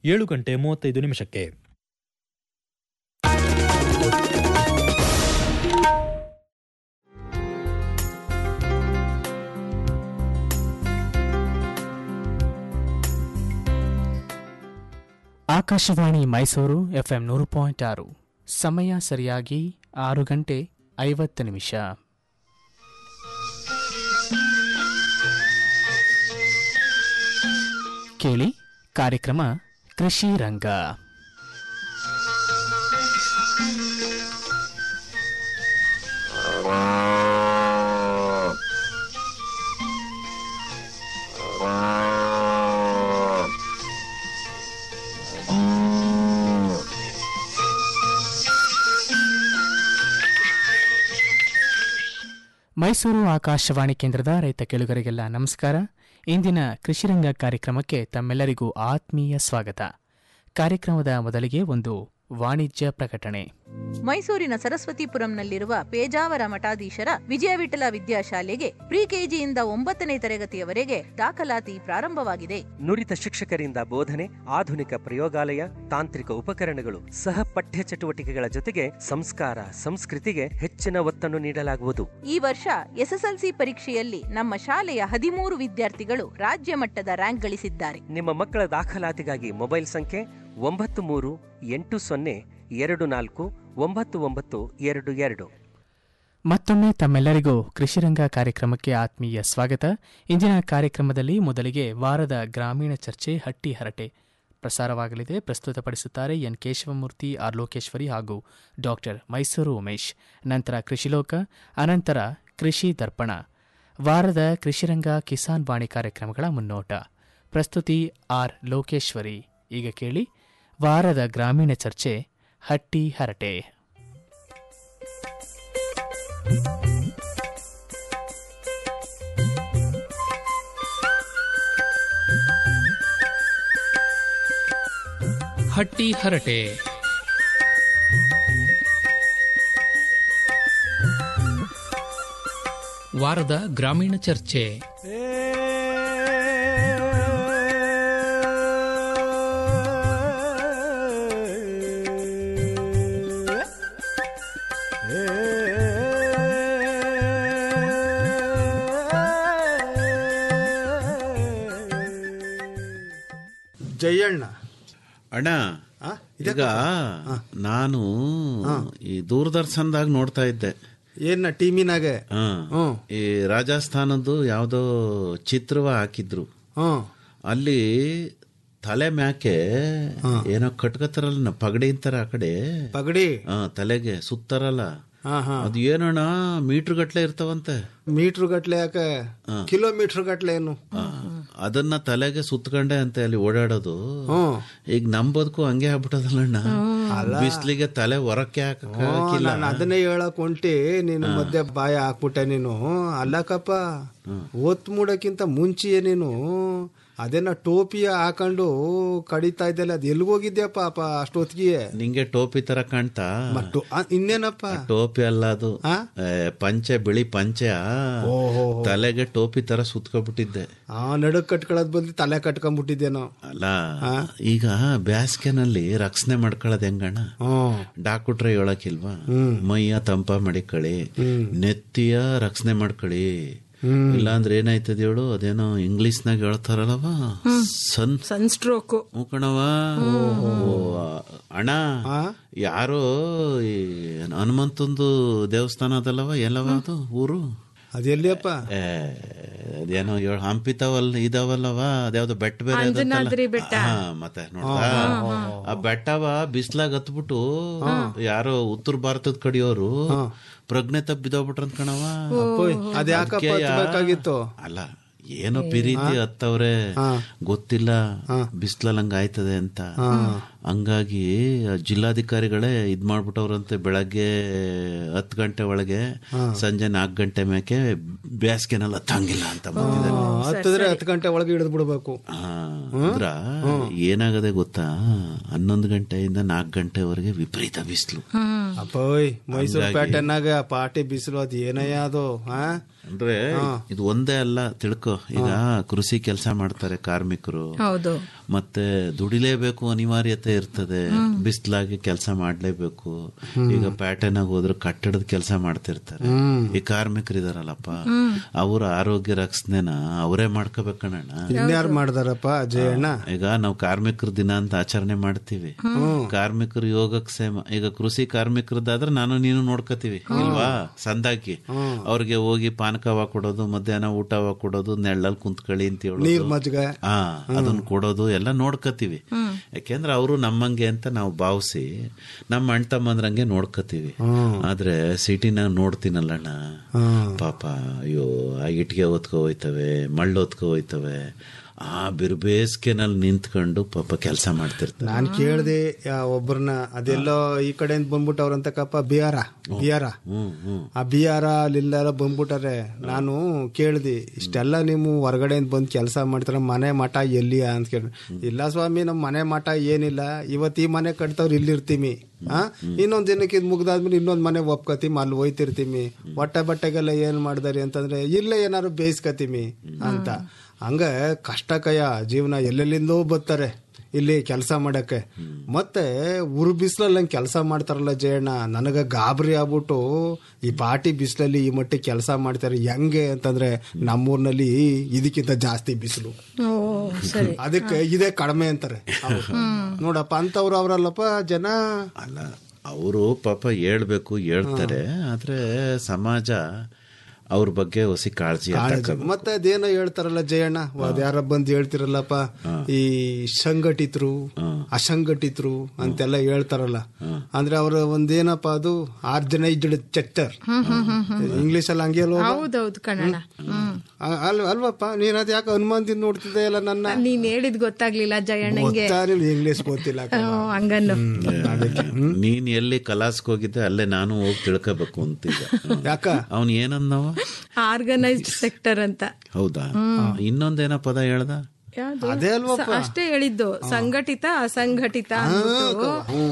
ಏಳು ಗಂಟೆ ಮೂವತ್ತೈದು ನಿಮಿಷಕ್ಕೆ ಆಕಾಶವಾಣಿ ಮೈಸೂರು ಎಫ್ಎಂ ನೂರು ಪಾಯಿಂಟ್ ಆರು ಸಮಯ ಸರಿಯಾಗಿ ಆರು ಗಂಟೆ ಐವತ್ತು ನಿಮಿಷ ಕೇಳಿ ಕಾರ್ಯಕ್ರಮ ಕೃಷಿ ರಂಗ ಮೈಸೂರು ಆಕಾಶವಾಣಿ ಕೇಂದ್ರದ ರೈತ ಕೇಳುಗರಿಗೆಲ್ಲ ನಮಸ್ಕಾರ ಇಂದಿನ ಕೃಷಿರಂಗ ಕಾರ್ಯಕ್ರಮಕ್ಕೆ ತಮ್ಮೆಲ್ಲರಿಗೂ ಆತ್ಮೀಯ ಸ್ವಾಗತ ಕಾರ್ಯಕ್ರಮದ ಮೊದಲಿಗೆ ಒಂದು ವಾಣಿಜ್ಯ ಪ್ರಕಟಣೆ ಮೈಸೂರಿನ ಸರಸ್ವತಿಪುರಂನಲ್ಲಿರುವ ಪೇಜಾವರ ಮಠಾಧೀಶರ ವಿಜಯ ವಿಠಲ ವಿದ್ಯಾಶಾಲೆಗೆ ಪ್ರಿ ಕೆಜಿಯಿಂದ ಒಂಬತ್ತನೇ ತರಗತಿಯವರೆಗೆ ದಾಖಲಾತಿ ಪ್ರಾರಂಭವಾಗಿದೆ ನುರಿತ ಶಿಕ್ಷಕರಿಂದ ಬೋಧನೆ ಆಧುನಿಕ ಪ್ರಯೋಗಾಲಯ ತಾಂತ್ರಿಕ ಉಪಕರಣಗಳು ಸಹ ಪಠ್ಯ ಚಟುವಟಿಕೆಗಳ ಜೊತೆಗೆ ಸಂಸ್ಕಾರ ಸಂಸ್ಕೃತಿಗೆ ಹೆಚ್ಚಿನ ಒತ್ತನ್ನು ನೀಡಲಾಗುವುದು ಈ ವರ್ಷ ಎಸ್ಎಸ್ಎಲ್ಸಿ ಪರೀಕ್ಷೆಯಲ್ಲಿ ನಮ್ಮ ಶಾಲೆಯ ಹದಿಮೂರು ವಿದ್ಯಾರ್ಥಿಗಳು ರಾಜ್ಯ ಮಟ್ಟದ ರ್ಯಾಂಕ್ ಗಳಿಸಿದ್ದಾರೆ ನಿಮ್ಮ ಮಕ್ಕಳ ದಾಖಲಾತಿಗಾಗಿ ಮೊಬೈಲ್ ಸಂಖ್ಯೆ ಒಂಬತ್ತು ಮೂರು ಎಂಟು ಸೊನ್ನೆ ಎರಡು ನಾಲ್ಕು ಒಂಬತ್ತು ಒಂಬತ್ತು ಎರಡು ಎರಡು ಮತ್ತೊಮ್ಮೆ ತಮ್ಮೆಲ್ಲರಿಗೂ ಕೃಷಿರಂಗ ಕಾರ್ಯಕ್ರಮಕ್ಕೆ ಆತ್ಮೀಯ ಸ್ವಾಗತ ಇಂದಿನ ಕಾರ್ಯಕ್ರಮದಲ್ಲಿ ಮೊದಲಿಗೆ ವಾರದ ಗ್ರಾಮೀಣ ಚರ್ಚೆ ಹಟ್ಟಿ ಹರಟೆ ಪ್ರಸಾರವಾಗಲಿದೆ ಪ್ರಸ್ತುತಪಡಿಸುತ್ತಾರೆ ಎನ್ ಕೇಶವಮೂರ್ತಿ ಆರ್ ಲೋಕೇಶ್ವರಿ ಹಾಗೂ ಡಾಕ್ಟರ್ ಮೈಸೂರು ಉಮೇಶ್ ನಂತರ ಕೃಷಿಲೋಕ ಅನಂತರ ಕೃಷಿ ದರ್ಪಣ ವಾರದ ಕೃಷಿರಂಗ ಕಿಸಾನ್ ವಾಣಿ ಕಾರ್ಯಕ್ರಮಗಳ ಮುನ್ನೋಟ ಪ್ರಸ್ತುತಿ ಆರ್ ಲೋಕೇಶ್ವರಿ ಈಗ ಕೇಳಿ ವಾರದ ಗ್ರಾಮೀಣ ಚರ್ಚೆ ಹಟ್ಟಿ ಹರಟೆ ಹಟ್ಟಿ ಹರಟೆ ವಾರದ ಗ್ರಾಮೀಣ ಚರ್ಚೆ ಜಯಣ್ಣ ಅಣ್ಣ ಆ? ಈಗ ನಾನು ಈ ದೂರದರ್ಶನದಾಗ ನೋಡ್ತಾ ಇದ್ದೆ ಏನ ಟೀಮಿನಾಗೆ ಹ. ಹ್ಮ್. ಈ ರಾಜಸ್ಥಾನದ್ದು ಯಾವ್ದೋ ಚಿತ್ರವ ಹಾಕಿದ್ರು ಹ್ಮ್ ಅಲ್ಲಿ ತಲೆ ಮ್ಯಾಕೆ ಏನೋ ಕಟ್ಕತ್ತಾರಲ್ಲ ಪಗಡಿ ಅಂತಾರ ಆ ಕಡೆ ಪಗಡಿ ಹ, ತಲೆಗೆ ಸುತ್ತಾರಲ್ಲ ಹಾ ಹಾ ಅದು ಏನಣ್ಣ ಮೀಟರ್ ಗಟ್ಲೆ ಇರ್ತಾವಂತೆ ಮೀಟರ್ ಗಟ್ಲೆ ಯಾಕೆ ಕಿಲೋಮೀಟರ್ ಗಟ್ಲೆ ಏನು ಆ, ಅದನ್ನ ತಲೆಗೆ ಸುತ್ತಕೊಂಡೆ ಅಂತ ಅಲ್ಲಿ ಓಡಾಡೋದು ಹ್ಮ್ ಈಗ ನಮ್ ಬದುಕು ಹಂಗೆ ಆಗ್ಬಿಟ್ಟದಲ್ಲಣ್ಣ ಬಿಸ್ಲಿಗೆ ತಲೆ ಹೊರಕ್ಕೆ ಹಾಕಿಲ್ಲ ನಾನು ಅದನ್ನೇ ಹೇಳಕ್ ಹೊಂಟಿ ನೀನು ಮಧ್ಯೆ ಬಾಯ ಹಾಕ್ಬಿಟ್ಟೆ ನೀನು ಅಲ್ಲಕಪ್ಪ ಒತ್ ಮೂಡಕ್ಕಿಂತ ಮುಂಚೆಯೇ ನೀನು ಅದೇನ ಟೋಪಿಯ ಹಾಕೊಂಡು ಕಡಿತಾ ಇದ್ದಲ್ಲ ಅದು ಎಲ್ಗೋಗಿದ್ಯಾ ಪಾಪ ಅಷ್ಟೊತ್ತಿಗೆ ನಿಂಗೆ ಟೋಪಿ ತರ ಕಾಣ್ತಾ ಮತ್ತು ಆ, ಇನ್ನೇನಪ್ಪ ಟೋಪಿ ಅಲ್ಲ ಅದು ಆ? ಏ, ಪಂಚೆ ಬಿಳಿ ಪಂಚೆ ತಲೆಗೆ ಟೋಪಿ ತರ ಸುತ್ಕೊಬಿಟ್ಟಿದ್ದೆ ಆ ನಡಕ್ ಕಟ್ಕೊಳ್ಳೋದ್ ಬದ್ಲಿ ತಲೆ ಕಟ್ಕೊಂಡ್ಬಿಟ್ಟಿದ್ದೇನೋ ಅಲ್ಲ ಈಗ ಬ್ಯಾಸ್ಗೆನಲ್ಲಿ ರಕ್ಷಣೆ ಮಾಡ್ಕೊಳ್ಳೋದ್ ಹೆಂಗಣ್ಣ ಹ್ಮ್ ಡಾಕ್ಟ್ರೆ ಹೇಳಕ್ಕಿಲ್ವಾ ಮೈಯ ತಂಪ ಮಾಡಿಕೊಳ್ಳಿ ನೆತ್ತಿಯ ರಕ್ಷಣೆ ಮಾಡ್ಕೊಳ್ಳಿ ಇಲ್ಲಾಂದ್ರೆ ಏನಾಯ್ತದ ಹೇಳು ಅದೇನೋ ಇಂಗ್ಲಿಷ್ ನಾಗ ಹೇಳ್ತಾರಲ್ಲವ ಸನ್ ಸನ್ ಸ್ಟ್ರೋಕ್ ಕಣವ ಅಣ್ಣ ಯಾರೋ ಈ ಹನುಮಂತಂದು ದೇವಸ್ಥಾನ ಅದಲ್ಲವ ಎಲ್ಲವ ಅದು ಊರು ಅದೆಲ್ಲಿಯಪ್ಪ ಏ, ಅದೇನೋ ಏಳು ಹಂಪಿತಾವಲ್ ಇದಾವಲ್ಲವ ಅದ್ಯಾವ್ದೋ ಬೆಟ್ಟ ಬೇರೆ ಅದತ್ತಲ್ಲ? ಹಾ, ಮತ್ತೆ ನೋಡ್ದಾ ಆ ಬೆಟ್ಟವ ಬಿಸ್ಲಾಗ ಹತ್ಬಿಟ್ಟು ಯಾರೋ ಉತ್ತರ ಭಾರತದ ಕಡೆಯವರು ಪ್ರಜ್ಞೆ ತಪ್ಪಿ ಬಿದ್ದೋಗ್ಬಿಟ್ರಂತ ಕಣವ ಅದ್ ಯಾಕಪ್ಪ ಅದ್ಕೆಯ- ಹತ್ಬೇಕಾಗಿತ್ತು? ಅಲ್ಲ ಏನೋ ಪಿರೀತಿ ಹತ್ತವ್ರೆ ಗೊತ್ತಿಲ್ಲ ಬಿಸ್ಲಲ್ಲಿ ಹಂಗ ಆಯ್ತದೆ ಅಂತ ಹಂಗಾಗಿ ಆ ಜಿಲ್ಲಾಧಿಕಾರಿಗಳೇ ಇದ್ ಮಾಡ್ಬಿಟ್ಟವ್ರಂತೆ ಬೆಳಗ್ಗೆ ಹತ್ತು ಗಂಟೆ ಒಳಗೆ ಸಂಜೆ ನಾಲ್ಕು ಗಂಟೆ ಮೇಕೆ ಬೇಸಿಗೆನಲ್ಲಿ ಹತ್ತಂಗಿಲ್ಲ ಅಂತ ಬಂದಿದ್ದಾರೆ ಹತ್ತಿದ್ರೆ ಹತ್ತು ಗಂಟೆ ಒಳಗೆ ಹಿಡಿದು ಬಿಡ್ಬೇಕು ಹಾ, ಅಂದ್ರ ಏನಾಗದೆ ಗೊತ್ತಾ ಹನ್ನೊಂದು ಗಂಟೆಯಿಂದ ನಾಲ್ಕು ಗಂಟೆವರೆಗೆ ವಿಪರೀತ ಬಿಸಿಲು ಅಪ್ಪೋಯ್ ಮೈಸೂರು ಪ್ಯಾಟರ್ನಾಗ ಪಾಟಿ ಬಿಸಿಲು ಅದ್ ಏನಯ್ಯ ಅದು ಹಾ ಅಂದ್ರೆ ಇದು ಒಂದೇ ಅಲ್ಲ ತಿಳ್ಕೊ ಈಗ ಕೃಷಿ ಕೆಲಸ ಮಾಡ್ತಾರೆ ಕಾರ್ಮಿಕರು ಹೌದು ಮತ್ತೆ ದುಡಿಲೇಬೇಕು ಅನಿವಾರ್ಯತೆ ಇರ್ತದೆ ಬಿಸ್ಲಾಗಿ ಕೆಲಸ ಮಾಡ್ಲೇಬೇಕು ಈಗ ಪ್ಯಾಟರ್ನ್ ಆಗಿ ಹೋದ್ರೆ ಕಟ್ಟಡದ ಕೆಲಸ ಮಾಡ್ತಿರ್ತಾರೆ ಈ ಕಾರ್ಮಿಕರು ಇದಾರಲ್ಲಪ್ಪ ಅವ್ರ ಆರೋಗ್ಯ ರಕ್ಷಣೆನ ಅವರೇ ಮಾಡ್ಕೋಬೇಕಣ್ಣ ಇನ್ಯಾರು ಮಾಡ್ದಾರಪ್ಪ ಜಯಣ್ಣ ಈಗ ನಾವು ಕಾರ್ಮಿಕರ ದಿನ ಅಂತ ಆಚರಣೆ ಮಾಡ್ತೀವಿ ಕಾರ್ಮಿಕರು ಯೋಗಕ್ಷೇಮ ಈಗ ಕೃಷಿ ಕಾರ್ಮಿಕರದಾದ್ರೆ ನಾನು ನೀನು ನೋಡ್ಕೋತೀವಿ ಇಲ್ವಾ ಸಂದಾಕಿ ಅವ್ರಿಗೆ ಹೋಗಿ ಪಾನಕವ ಕೊಡೋದು ಮಧ್ಯಾಹ್ನ ಊಟವ ಕೊಡೋದು ನೆಳ್ಳಲ್ಲಿ ಕುಂತ್ಕೊಳ್ಳಿ ಅಂತ ನೀರ್ ಹೇಳೋದು ಮಜ್ಗೆ ಹಾ ಅದನ್ನ ಕೊಡೋದು ಎಲ್ಲ ನೋಡ್ಕೋತೀವಿ ಯಾಕೆಂದ್ರೆ ಅವರು ನಮ್ಮಂಗೆ ಅಂತ ನಾವು ಭಾವಿಸಿ ನಮ್ಮ ಅಣ್ಣ ತಮ್ಮಂದ್ರಂಗೆ ನೋಡ್ಕೋತೀವಿ ಆದ್ರೆ ಸಿಟಿನ ನೋಡ್ತೀನಲ್ಲಣ್ಣ ಪಾಪ ಅಯ್ಯೋ ಆ ಇಟ್ಟಿಗೆ ಹೊತ್ಕೊ ಹೋಯ್ತವೆ ಮಳ್ಳು ಹೊತ್ಕೊ ಹೋಯ್ತವೆ ಆ ಬಿರುಬೇಸ್ಗೆನಲ್ಲಿ ನಿಂತ್ಕೊಂಡು ಪಾಪ ಕೆಲಸ ಮಾಡ್ತಿರ್ತಾರೆ ನಾನ್ ಕೇಳ್ದೆ ಯಾ- ಒಬ್ರನ್ನ ಅದೆಲ್ಲೋ ಈ ಕಡೆಯಿಂದ ಬಂದ್ಬಿಟ್ಟವ್ರಂತ ಕಪ್ಪ ಬಿಹಾರ ಬಿಹಾರ ಹ್ಮ್ ಹ್ಮ್ ಆ ಬಿಹಾರ ಅಲ್ಲೆಲ್ಲ ಬಂದ್ಬಿಟ್ಟಾರೆ ನಾನು ಕೇಳ್ದಿ ಇಷ್ಟೆಲ್ಲ ನೀವು ಹೊರಗಡೆಯಿಂದ ಬಂದು ಕೆಲಸ ಮಾಡ್ತಾರ ಮನೆ ಮಠ ಎಲ್ಲಿ ಅಂತ ಕೇಳಿ ಇಲ್ಲ ಸ್ವಾಮಿ ನಮ್ಮ ಮನೆ ಮಠ ಏನಿಲ್ಲ ಇವತ್ತು ಈ ಮನೆ ಕಟ್ತವ್ರು ಇಲ್ಲಿರ್ತೀವಿ ಆ ಇನ್ನೊಂದ್ ದಿನಕ್ಕೆ ಇದು ಮುಗ್ದಾದ್ಮೇಲೆ ಇನ್ನೊಂದ್ ಮನೆ ಒಪ್ಕೋತೀವಿ ಅಲ್ಲಿ ಹೋಯ್ತಿರ್ತೀವಿ ಹೊಟ್ಟೆ ಬಟ್ಟೆಗೆಲ್ಲ ಏನ್ ಮಾಡ್ದಾರಿ ಅಂತಂದ್ರೆ ಇಲ್ಲೇ ಏನಾದ್ರು ಬೇಯಿಸ್ಕತೀವಿ ಅಂತ ಹಂಗ ಕಷ್ಟಕಯ ಜೀವನ ಎಲ್ಲೆಲ್ಲಿಂದೋ ಬರ್ತಾರೆ ಇಲ್ಲಿ ಕೆಲಸ ಮಾಡಕ್ಕೆ ಮತ್ತೆ ಉರು ಬಿಸಿಲಲ್ಲಿ ಹಂಗೆ ಕೆಲಸ ಮಾಡ್ತಾರಲ್ಲ ಜಯಣ್ಣ ನನಗ ಗಾಬರಿ ಆಗ್ಬಿಟ್ಟು ಈ ಪಾಟಿ ಬಿಸಿಲಲ್ಲಿ ಈ ಮಟ್ಟಿಗೆ ಕೆಲಸ ಮಾಡ್ತಾರೆ ಹೆಂಗೆ ಅಂತಂದ್ರೆ ನಮ್ಮೂರ್ನಲ್ಲಿ ಇದಕ್ಕಿಂತ ಜಾಸ್ತಿ ಬಿಸಿಲು ಓ ಸರಿ ಅದಕ್ಕೆ ಇದೇ ಕಡಿಮೆ ಅಂತಾರೆ ಅವ್ರು. ನೋಡಪ್ಪ ಅಂತವ್ರು ಅವರಲ್ಲಪ್ಪ ಜನ ಅಲ್ಲ ಅವರು ಪಾಪ ಹೇಳ್ಬೇಕು ಹೇಳ್ತಾರೆ ಆದ್ರೆ ಸಮಾಜ ಅವ್ರ ಬಗ್ಗೆ ಹೊಸಿ ಕಾಳಜಿ ತಗೋಬೇಕು. ಮತ್ತೆ ಅದೇನೋ ಹೇಳ್ತಾರಲ್ಲ ಜಯಣ್ಣ ಯಾರ ಬಂದು ಹೇಳ್ತಿರಲ್ಲಪ್ಪ ಈ ಸಂಘಟಿತರು ಅಸಂಘಟಿತರು ಅಂತೆಲ್ಲ ಹೇಳ್ತಾರಲ್ಲ ಅಂದ್ರೆ ಅವ್ರ ಒಂದೇನಪ್ಪ ಅದು ಆರ್ಜನೈಸ್ಡ್ ಸೆಕ್ಟರ್ ಇಂಗ್ಲಿಷ್ ಅಲ್ಲಿ ಹಂಗೆ ಅಲ್ವಾ? ಹೌದೌದು ಕಣಣ್ಣ ಹ್ಮ್ ಅ- ಅಲ್ ಅಲ್ವಪ್ಪ ನೀನ್ ಅದ್ ಯಾಕೆ ಅನುಮಾನದಿಂದ ನೋಡ್ತಿದ್ದೆ ಅಲ್ಲ ನನ್ನ ನೀನ್ ಹೇಳಿದ್ ಗೊತ್ತಾಗ್ಲಿಲ್ಲ ಜಯಣ್ಣಂಗೆ ಗೊತ್ತಾಗ್ಲಿಲ್ಲ ಇಂಗ್ಲಿಷ್ ಗೊತ್ತಿಲ್ಲ ಕಣ. ಹ್ಮ್, ಹಂಗನ್ನು ನೀನ್ ಎಲ್ಲಿ ಕಲಾಸ್ಗೆ ಹೋಗಿದ್ದೆ ಅಲ್ಲೇ ನಾನು ಹೋಗಿ ತಿಳ್ಕೋಬೇಕು ಅಂತೀಗ ಯಾಕ ಅವನ್ ಏನಂದವ ಆರ್ಗನೈಸ್ಡ್ ಸೆಕ್ಟರ್ ಅಂತ ಹೌದಾ ಇನ್ನೊಂದೇನ ಪದ ಹೇಳ್ದ ಯಾವ್ದು? ಅದೇ ಅಲ್ವಪ್ಪ? ಸ- ಅಷ್ಟೇ ಹೇಳಿದ್ದು ಸಂಘಟಿತ ಅಸಂಘಟಿತ ಅಂದ್ಬಿಟ್ಟು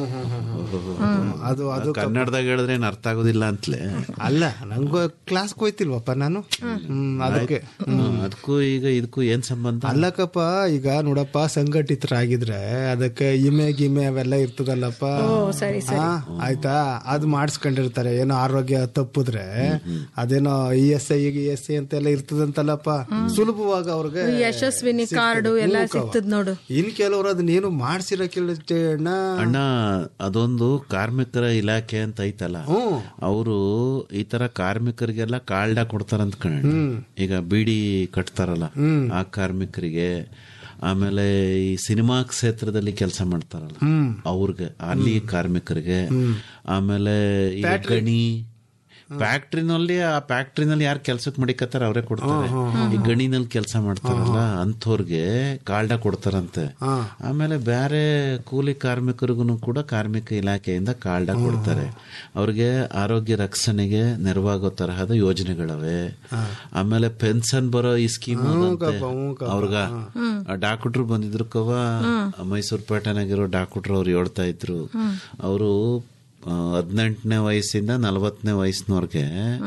ಅದು ಅದು ಕನ್ನಡದಾಗ ಹೇಳಿದ್ರೆ ಏನ್ ಅರ್ಥ ಆಗೋದಿಲ್ಲ ಅಂತಲೇ ಅಲ್ಲ ನಂಗೂ ಕ್ಲಾಸ್ಗೆ ಹೋಯ್ತಿಲ್ವಪ್ಪ ನಾನು ಹ್ಮ್ ಅದಕ್ಕೆ ಅದಕ್ಕೂ ಈಗ ಇದಕ್ಕೂ ಏನ್ ಸಂಬಂಧ ಅಲ್ಲಕ್ಕಪ್ಪ ಈಗ ನೋಡಪ್ಪ ಸಂಘಟಿತರಾಗಿದ್ರೆ ಅದಕ್ಕೆ ಇಮೆ ಗಿಮೆ ಅವೆಲ್ಲ ಇರ್ತದಲ್ಲಪ್ಪ ಸರಿ ಆ, ಆಯ್ತಾ ಅದು ಮಾಡಿಸ್ಕೊಂಡಿರ್ತಾರೆ ಏನೋ ಆರೋಗ್ಯ ತಪ್ಪಿದ್ರೆ ಅದೇನೋ E S I E S I ಅಂತೆಲ್ಲ ಇರ್ತದಂತಲ್ಲಪ್ಪ ಸುಲಭವಾಗಿ ಅವ್ರಿಗೆ ಯಶಸ್ವಿನಿ ಕಾರ್ಡು ಎಲ್ಲ ಸಿಗ್ತದ ನೋಡು ಇನ್ ಕೆಲವ್ರು ಅದನ್ನೇನು ಮಾಡ್ಸಿರೋ ಅಣ್ಣ ಅಣ್ಣ ಅದೊಂದು ಕಾರ್ಮಿಕರ ಇಲಾಖೆ ಅಂತ ಐತಲ್ಲ ಅವರು ಈ ತರ ಕಾರ್ಮಿಕರಿಗೆಲ್ಲ ಕಾಲ್ಡ ಕೊಡ್ತಾರಂತ ಕಣ ಈಗ ಬೀಡಿ ಕಟ್ತಾರಲ್ಲ ಆ ಕಾರ್ಮಿಕರಿಗೆ ಆಮೇಲೆ ಈ ಸಿನಿಮಾ ಕ್ಷೇತ್ರದಲ್ಲಿ ಕೆಲಸ ಮಾಡ್ತಾರಲ್ಲ ಅವ್ರಿಗೆ ಅಲ್ಲಿ ಕಾರ್ಮಿಕರಿಗೆ ಆಮೇಲೆ ಈ ಗಣಿ ಫ್ಯಾಕ್ಟ್ರಿನಲ್ಲಿ ಆ ಫ್ಯಾಕ್ಟ್ರಿನಲ್ಲಿ ಯಾರು ಕೆಲ್ಸಕ್ಕೆ ಮಡಿಕತ್ತಾರ ಅವರೇ ಕೊಡ್ತಾರೆ ಈ ಗಣಿನಲ್ಲಿ ಕೆಲಸ ಮಾಡ್ತಾರಲ್ಲ ಅಂಥವ್ರಿಗೆ ಕಾಲ್ಡ ಕೊಡ್ತಾರಂತೆ ಆಮೇಲೆ ಬೇರೆ ಕೂಲಿ ಕಾರ್ಮಿಕರಿಗೂ ಕೂಡ ಕಾರ್ಮಿಕ ಇಲಾಖೆಯಿಂದ ಕಾಲ್ಡ ಕೊಡ್ತಾರೆ ಅವ್ರಿಗೆ ಆರೋಗ್ಯ ರಕ್ಷಣೆಗೆ ನೆರವಾಗೋ ತರಹದ ಯೋಜನೆಗಳವೆ ಆಮೇಲೆ ಪೆನ್ಷನ್ ಬರೋ ಈ ಸ್ಕೀಮ್ ಅವ್ರಗ ಡಾಕ್ಟ್ರು ಬಂದಿದ್ರು ಕವ ಮೈಸೂರು ಪೇಟೆನಾಗಿರೋ ಡಾಕ್ಟ್ರು ಅವ್ರು ಹೇಳ್ತಾ ಇದ್ರು ಅವರು ಹದಿನೆಂಟನೇ ವಯಸ್ಸಿಂದ ನಲವತ್ತನೇ ವಯಸ್ಸಿನವ್ರಿಗೆ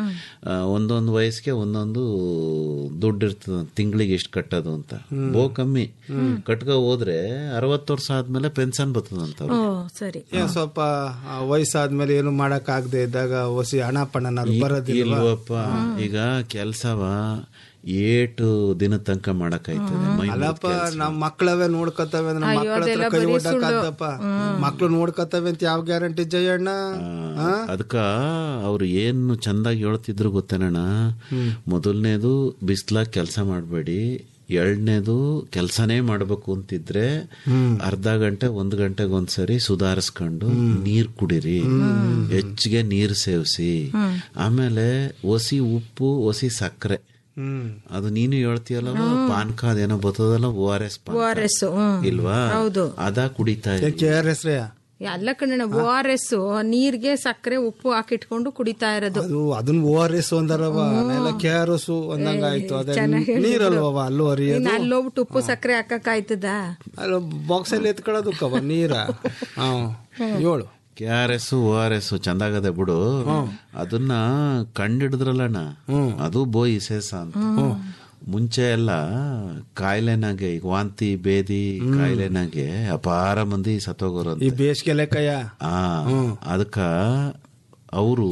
ಒಂದೊಂದು ವಯಸ್ಸಿಗೆ ಒಂದೊಂದು ದುಡ್ಡು ಇರ್ತದ ತಿಂಗಳಿಗೆ ಎಷ್ಟು ಕಟ್ಟೋದು ಅಂತ ಬೋ ಕಮ್ಮಿ ಕಟ್ಕೊ ಹೋದ್ರೆ ಅರವತ್ತು ವರ್ಷ ಆದ್ಮೇಲೆ ಪೆನ್ಷನ್ ಬರ್ತದಂತ ಓ ಸರಿ ಏನ್ ಸ್ವಲ್ಪ ಆ, ವಯಸ್ಸಾದ್ಮೇಲೆ ಏನು ಮಾಡಕ್ ಆಗದೆ ಇದ್ದಾಗ ಹೊಸಿ ಹಣ ಪಣನಾರು ಬರೋದಿಲ್ಲ ಇಲ್ವಪ್ಪ ಈಗ ಕೆಲ್ಸವ ಏಟು ದಿನ ತನಕ ಮಾಡಕ್ಕಾಯ್ತದೆ ಮೈ ಮುಗ್ದ್ ಅಲ್ಲಪ್ಪ ಕೆಲ್ಸ. ನಮ್ ಮಕ್ಕಳವೇ ನೋಡ್ಕೊತವೆ ಅಂದ್ರೆ ನಮ್ಮ ಮಕ್ಕಳ ಹತ್ರ ಕೈ ಒಡ್ಡಕ್ಕಾಗ್ದಪ್ಪ ಮಕ್ಳು ನೋಡ್ಕೊತವೆ ಅಂತ ಯಾವ ಗ್ಯಾರಂಟಿ ಜಯಣ್ಣ ಆ? ಅದಕ್ಕ ಅವ್ರು ಏನು ಚಂದಾಗಿ ಹೇಳ್ತಿದ್ರು ಗೊತ್ತೇನಣ್ಣ ಮೊದಲನೇದು ಬಿಸ್ಲಾಗ್ ಕೆಲಸ ಮಾಡಬೇಡಿ ಎರಡನೇದು ಕೆಲಸನೇ ಮಾಡ್ಬೇಕು ಅಂತಿದ್ರೆ ಅರ್ಧ ಗಂಟೆ ಒಂದ್ ಗಂಟೆಗೆ ಒಂದ್ಸರಿ ಸುಧಾರಿಸ್ಕೊಂಡು ನೀರ್ ಕುಡಿರಿ ಹೆಚ್ಚಿಗೆ ನೀರ್ ಸೇವಿಸಿ ಆಮೇಲೆ ಒಸಿ ಉಪ್ಪು ಒಸಿ ಸಕ್ಕರೆ ಹ್ಮ್ ಅದು ನೀನು ಹೇಳ್ತೀಯಲ್ಲ ಪಾನ್ಕ ಅದೇನೋ ಬರ್ತದಲ್ಲ O R S O R S ಹ್ಮ್ ಇಲ್ವಾ ಹೌದು. ಅದ ಕುಡಿತಾ ಇದ್ದೀನಿ ಕೆ ಆರ್ ಎಸ್ ಎಲ್ಲ ಕಣ್ಣ ಓ ಆರ್ ಎಸ್ ನೀರ್ಗೆ ಸಕ್ಕರೆ ಉಪ್ಪು ಹಾಕಿಟ್ಕೊಂಡು ಕುಡಿತಾ ಇರೋದು ಅದು ಅದನ್ನ ಓ ಆರ್ ಎಸ್ ಒಂದರವ ಎಲ್ಲ ಕೆ ಆರ್ ಎಸ್ ಒಂದಂಗ ಆಯ್ತು ಅದೇ ನೀರಲ್ವವ ಅಲ್ಲೂ ಹರಿಯೋದು ಇನ್ನು ಅಲ್ಲೋಗ್ಬಿಟ್ಟು ಉಪ್ಪು ಸಕ್ಕರೆ ಹಾಕಕ್ ಆಯ್ತದ ಅಲ್ಲ ಬಾಕ್ಸ್ ಅಲ್ಲಿ ಎತ್ಕೊಳ್ಳೋದು ಕವ ನೀರ ಹಾ ಏಳು K R S O R S ಚಂದಾಗದೆ ಬಿಡು ಅದನ್ನ ಕಂಡಿಡಿದ್ರಲ್ಲಣ್ಣ ಅದು ಬೋಯಿ ಸೇಸ ಅಂತ ಮುಂಚೆ ಎಲ್ಲ ಕಾಯಿಲೆನಾಗೆ ಈಗ ವಾಂತಿ ಬೇದಿ ಕಾಯಿಲೆನಾಗೆ ಅಪಾರ ಮಂದಿ ಸತ್ತೋಗೋರು ಈ ಬೇಸಿಗೆ ಲೆಕ್ಕಯ್ಯ ಆ ಅದಕ್ಕ ಅವರು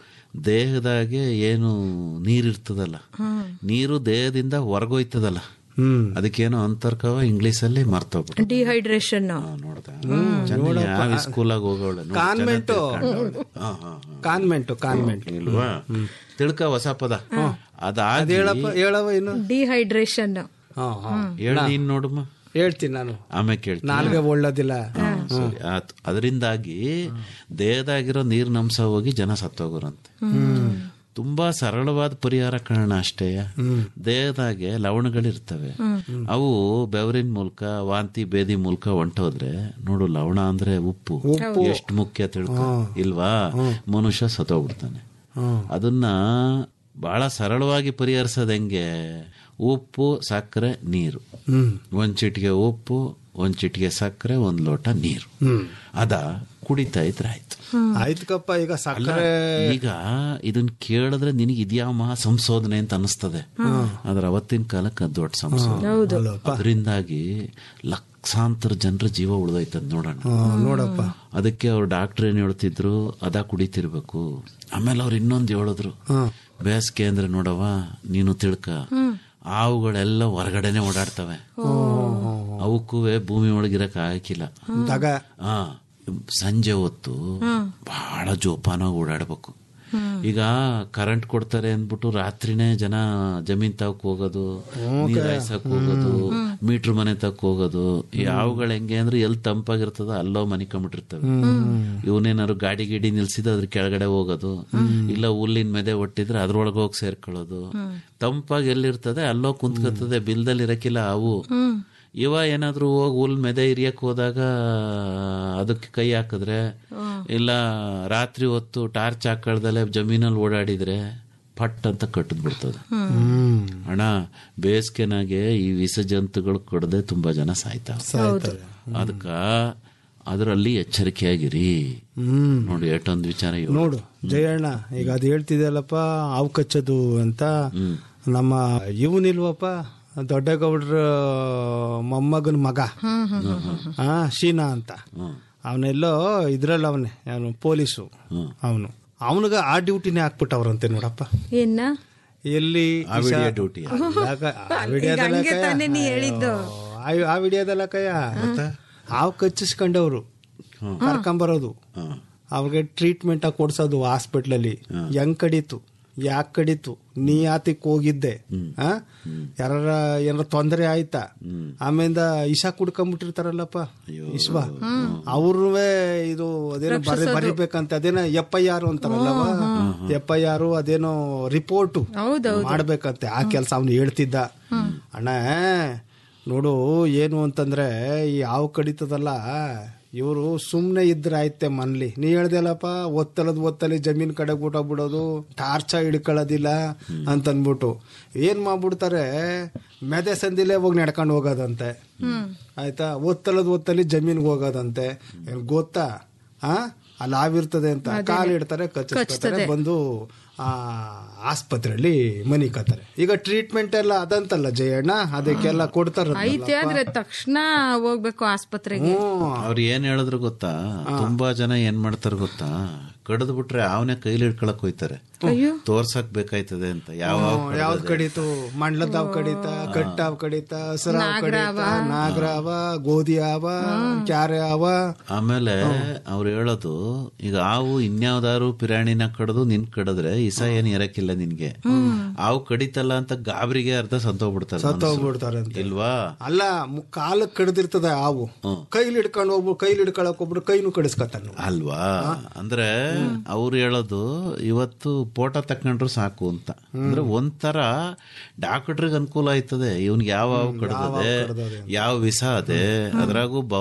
ದೇಹದಾಗೆ ಏನು ನೀರಿರ್ತದಲ್ಲ ನೀರು ದೇಹದಿಂದ ಹೊರಗೋಯ್ತದಲ್ಲ ಹ್ಮ್ ಅದಕ್ಕೇನೋ ಅಂತರ್ಕವ ಇಂಗ್ಲಿಷ್ ಅಲ್ಲಿ ಮರ್ತೋಗ್ಬಿಟ್ಟು ಡಿಹೈಡ್ರೇಷನ್ ನೋಡ್ದ ಚೆನ್ನಾಗಿ ಯಾವ ಸ್ಕೂಲಾಗ ಹೋಗೋಳೆ ನೋಡು, ಕಾನ್ವೆಂಟು. ಚೆನ್ನಾಗ್ ತಿಳ್ಕೊಂಡವ್ಳೆ. ಹಾ, ಹಾ, ಹಾ. ಕಾನ್ವೆಂಟು ಕಾನ್ವೆಂಟ್ ಇಲ್ವಾ ತಿಳ್ಕ ಹೊಸ ಪದ ಅದ್ ಅದಾಗಿ ಹೇಳಪ್ಪ ಹೇಳವ ಇನ್ನು ಡಿಹೈಡ್ರೇಷನ್ ಹಾ ಹಾ ಹೇಳಿ ನೀನ್ ನೋಡಮ್ಮ ಹೇಳ್ತೀನಿ ನಾನು ಆಮೇಲೆ ಕೇಳ್ತೀನಿ ನಾಲ್ಗೆ ಒಳ್ಳೋದಿಲ್ಲ ಸರಿ ಆತು ಅದರಿಂದಾಗಿ ದೇಹದಾಗಿರೋ ನೀರಿನಂಶ ಹೋಗಿ ಜನ ಸತ್ತೋಗೋರಂತೆ ತುಂಬಾ ಸರಳವಾದ ಪರಿಹಾರ ಕಾರಣ ಅಷ್ಟೇ ದೇಹದಾಗೆ ಲವಣಗಳಿರ್ತವೆ ಅವು ಬೆವರಿನ ಮೂಲಕ ವಾಂತಿ ಬೇದಿ ಮೂಲಕ ಹೊಂಟೋದ್ರೆ ನೋಡು ಲವಣ ಅಂದ್ರೆ ಉಪ್ಪು ಎಷ್ಟು ಮುಖ್ಯ ತಿಳ್ಕೊ ಇಲ್ವಾ ಮನುಷ್ಯ ಸತ್ತೋಗ್ಬಿಡ್ತಾನೆ ಅದನ್ನ ಬಹಳ ಸರಳವಾಗಿ ಪರಿಹರಿಸೋದು ಹೆಂಗೆ ಉಪ್ಪು ಸಕ್ಕರೆ ನೀರು ಹ್ಮ್ ಒಂದ್ ಚಿಟಿಗೆ ಉಪ್ಪು ಒಂದ್ ಚಿಟಿಗೆ ಸಕ್ಕರೆ ಒಂದ್ ಲೋಟ ನೀರು ಹ್ಮ್ ಅದ ಕುಡಿತಾ ಇದ್ರೆ ಆಯ್ತು ಆಯ್ತಕಪ್ಪ ಈಗ ಸಕ್ಕರೆ ಈಗ ಇದನ್ನ ಕೇಳಿದ್ರೆ ನಿನಗೆ ಇದ್ಯಾವ ಮಹಾ ಸಂಶೋಧನೆ ಅಂತ ಅನಿಸ್ತದೆ ಆದ್ರೆ ಅವತ್ತಿನ ಕಾಲಕ್ಕೆ ಅದ್ ದೊಡ್ಡ ಸಂಶೋಧನೆ ಅದರಿಂದಾಗಿ ಲಕ್ಷಾಂತರ ಜನರ ಜೀವ ಉಳಿದೈತದ ನೋಡೋಣ ಹಾ, ನೋಡಪ್ಪ ಅದಕ್ಕೆ ಅವ್ರು ಡಾಕ್ಟರ್ ಏನ್ ಹೇಳ್ತಿದ್ರು ಅದ ಕುಡಿತಿರ್ಬೇಕು ಆಮೇಲೆ ಅವ್ರು ಇನ್ನೊಂದು ಹೇಳಿದ್ರು ಬೇಸಿಗೆ ಅಂದ್ರೆ ನೋಡವ ನೀನು ತಿಳ್ಕ ಹಾವುಗಳೆಲ್ಲ ಹೊರಗಡೆನೆ ಓಡಾಡ್ತವೆ ಅವಕ್ಕೂ ಭೂಮಿ ಒಳಗಿರಕ್ ಆಗಿಲ್ಲ ದಗ ಆ ಸಂಜೆ ಹೊತ್ತು ಬಹಳ ಜೋಪಾನಾಗಿ ಓಡಾಡ್ಬೇಕು ಈಗ ಕರೆಂಟ್ ಕೊಡ್ತಾರೆ ಅಂದ್ಬಿಟ್ಟು ರಾತ್ರಿನೇ ಜನ ಜಮೀನ್ ತಗಕ್ ಹೋಗೋದು ನೀರ್ ಹಾಯ್ಸಕ್ ಹೋಗೋದು ಮೀಟ್ರ್ ಮನೆ ತಕ್ ಹೋಗೋದು ಈ ಹಾವುಗಳು ಹೆಂಗೆ ಅಂದ್ರೆ ಎಲ್ಲಿ ತಂಪಾಗಿರ್ತದ ಅಲ್ಲೋ ಮನೆ ಕಂಬಿಟ್ಟಿರ್ತವೆ ಇವನೇನಾದ್ರು ಗಾಡಿ ಗಿಡಿ ನಿಲ್ಸಿದ್ರೆ ಅದ್ರ ಕೆಳಗಡೆ ಹೋಗೋದು ಇಲ್ಲ ಹುಲ್ಲಿನ ಮೆದೆ ಒಟ್ಟಿದ್ರೆ ಅದ್ರೊಳಗೆ ಹೋಗಿ ಸೇರ್ಕೊಳ್ಳೋದು ತಂಪಾಗಿ ಎಲ್ಲಿರ್ತದೆ ಅಲ್ಲೋ ಕುಂತ್ಕತ್ತದೆ ಬಿಲ್ದಲ್ಲಿ ಇರಕ್ಕಿಲ್ಲ ಹಾವು ಇವ ಏನಾದ್ರೂ ಹೋಗಿ ಹುಲ್ ಮೆದೆ ಹಿರಿಯಕ್ ಹೋದಾಗ ಅದಕ್ಕೆ ಕೈ ಹಾಕಿದ್ರೆ ಇಲ್ಲ ರಾತ್ರಿ ಹೊತ್ತು ಟಾರ್ಚ್ ಹಾಕಳ್ದಲೆ ಜಮೀನಲ್ಲಿ ಓಡಾಡಿದ್ರೆ ಪಟ್ ಅಂತ ಕಟ್ಟದ್ ಬಿಡ್ತದೆ ಅಣ್ಣ ಬೇಸಿಗೆನಾಗೆ ಈ ವಿಷ ಜಂತುಗಳು ಕಡದೆ ತುಂಬಾ ಜನ ಸಾಯ್ತಾವ ಅದಕ್ಕ ಅದರಲ್ಲಿ ಎಚ್ಚರಿಕೆಯಾಗಿರಿ ಹ್ಮ್ ನೋಡಿ ಎಷ್ಟೊಂದು ವಿಚಾರ ಇವು. ನೋಡು ಜಯಣ್ಣ ಈಗ ಅದು ಹೇಳ್ತಿದೆಯಲ್ಲಪ್ಪ ಅವು ಕಚ್ಚೋದು ಅಂತ ನಮ್ಮ ಇವನಿಲ್ವಪ್ಪ ದೊಡ್ಡಗೌಡ್ರ ಮೊಮ್ಮಗನ ಮಗ ಹಾ ಶೀನಾ ಅಂತ ಅವನೆಲ್ಲೋ ಇದ್ರಲ್ಲ ಅವನೇ ಅವನು ಪೊಲೀಸು ಅವನು ಅವನಿಗ ಆ ಡ್ಯೂಟಿನೇ ಹಾಕ್ಬಿಟ್ಟವ್ರಂತೆ ನೋಡಪ್ಪ ಏನ ಎಲ್ಲಿ ಆ ವಿಡಿಯೋ ಡ್ಯೂಟಿ ಅಲ್ಲಾಕ- ಆ ವಿಡಿಯೋದಲ್ಲ ಹಂಗೆ ಕಯ್ಯ. ತಾನೇ ನೀ ಹೇಳಿದ್ದು ಆ- ಆ ವಿಡಿಯೋದಲ್ಲ ಕಯ್ಯ ಹಾವು ಕಚ್ಚಿಸ್ಕೊಂಡವ್ರು ಕರ್ಕೊಂಬರೋದು ಅವ್ರಿಗೆ ಟ್ರೀಟ್ಮೆಂಟ್ ಕೊಡ್ಸೋದು ಹಾಸ್ಪಿಟ್ಲಲ್ಲಿ ಹೆಂಗ್ ಕಡೀತು ಯಾಕೆ ಕಡೀತು ನೀ ಯಾತಿಕ್ ಹೋಗಿದ್ದೆ ಆ ಯಾರ ಏನಾರ ತೊಂದರೆ ಆಯ್ತಾ ಆಮೇಲಿಂದ ಇಶ ಕುಡ್ಕೊಂಡ್ಬಿಟ್ಟಿರ್ತಾರಲ್ಲಪ್ಪ ಇಶ್ವ ಅವ್ರುವೆ ಇದು ಅದೇನೋ ಬರಿ ಬರಿಬೇಕಂತ ಅದೇನೋ ಎಫ್ ಐ ಆರ್ ಅಂತಾರಲ್ಲವ ಎಫ್ ಐ ಆರ್ ಅದೇನೋ ರಿಪೋರ್ಟು ಮಾಡ್ಬೇಕಂತೆ ಆ ಕೆಲಸ ಅವ್ನು ಹೇಳ್ತಿದ್ದ ಅಣ್ಣ ನೋಡು ಏನು ಅಂತಂದ್ರೆ ಈ ಹಾವು ಕಡಿತದಲ್ಲ ಇವರು ಸುಮ್ಮನೆ ಇದ್ರೆ ಆಯ್ತೆ ಮನ್ಲಿ ನೀ ಹೇಳ್ದಲ್ಲಪ್ಪ ಒತ್ತಲದ ಒತ್ತಲಿ ಜಮೀನ್ ಕಡೆ ಊಟ ಬಿಡೋದು ಟಾರ್ಚ ಹಿಡ್ಕೊಳ್ಳೋದಿಲ್ಲ ಅಂತನ್ಬಿಟ್ಟು ಏನ್ ಮಾಡ್ಬಿಡ್ತಾರೆ ಮೆದೆ ಸಂದಿಲೇ ಹೋಗಿ ನಡ್ಕೊಂಡು ಹೋಗೋದಂತೆ ಆಯ್ತಾ ಒತ್ತಲದ ಒತ್ತಲಿ ಜಮೀನ್ಗೆ ಹೋಗೋದಂತೆ ಏನ್ ಗೊತ್ತಾ ಆ ಅಲ್ಲಿ ಹಾವಿರ್ತದೆ ಅಂತ ಕಾಲು ಇಡ್ತಾರೆ ಕಚ್ಚಿಸ್ತಾರೆ ಬಂದು ಆ ಆಸ್ಪತ್ರೆಯಲ್ಲಿ ಮನಿ ಕತ್ತಾರೆ ಈಗ ಟ್ರೀಟ್ಮೆಂಟ್ ಎಲ್ಲ ಅದಂತಲ್ಲ ಜಯಣ್ಣ ಅದಕ್ಕೆಲ್ಲ ಕೊಡ್ತಾರ ಐತೆ ಆದ್ರೆ ತಕ್ಷಣ ಹೋಗ್ಬೇಕು ಆಸ್ಪತ್ರೆಗೆ ಅವ್ರು ಏನ್ ಹೇಳಿದ್ರು ಗೊತ್ತಾ ತುಂಬಾ ಜನ ಏನ್ ಮಾಡ್ತಾರ ಗೊತ್ತಾ ಕಡ್ದು ಬಿಟ್ರೆ ಅವನೇ ಕೈಲಿ ಹಿಡ್ಕೊಳಕ್ ಹೋಯ್ತಾರೆ ತೋರ್ಸಕ್ ಬೇಕಾಯ್ತದೆ ಅಂತ ಯಾವ ಯಾವ್ದು ಕಡಿತು ಮಂಡ್ಲದಾವ್ ಕಡಿತ ಕಟ್ಟಾವ್ ಕಡಿತ ಹಸರಾವ್ ಕಡಿತ ನಾಗರಾವ ಗೋಧಿ ಆವ ಕ್ಯಾರೆ ಆವ ಆಮೇಲೆ ಅವ್ರು ಹೇಳೋದು ಈಗ ಹಾವು ಇನ್ಯಾವ್ದಾರು ಪಿರಾಣಿನ ಕಡ್ದು ನಿನ್ ಕಡಿದ್ರೆ ಇಸ ಏನ್ ಇರಕ್ಕಿಲ್ಲ ನಿನ್ಗೆ ಹಾವು ಕಡಿತಲ್ಲ ಅಂತ ಗಾಬರಿಗೆ ಅರ್ಧ ಸತ್ತೋಗ್ಬಿಡ್ತಾರೆ ಮನಸ್ಸು. ಹೋಗ್ಬಿಡ್ತಾರಂತೆ ಇಲ್ವಾ ಅಲ್ಲ ಮು- ಕಾಲಕ್ ಕಡ್ದಿರ್ತದ ಹಾವು ಕೈಲಿ ಹಿಡ್ಕೊಂಡು ಹೋಗ್ಬಿಟ್ಟು ಕೈಲಿ ಹಿಡ್ಕೊಳಕ್ ಹೋಗ್ಬಿಟ್ಟು ಕೈನು ಕಡಿಸ್ಕೊತಾನ ಅಲ್ವಾ ಅಂದ್ರೆ ಅವ್ರು ಹೇಳೋದು ಇವತ್ತು ಫೋಟೋ ತಕೊಂಡ್ರು ಸಾಕು ಅಂತ ಅಂದ್ರೆ ಒಂಥರ ಡಾಕ್ಟ್ರಿಗೆ ಅನುಕೂಲ ಆಯ್ತದೆ ಇವ್ನಿಗೆ ಯಾವ ಹಾವು ಕಡ್ದದೆ ಯಾವ ವಿಷ ಅದೆ ಅದ್ರಾಗೂ ಬಾ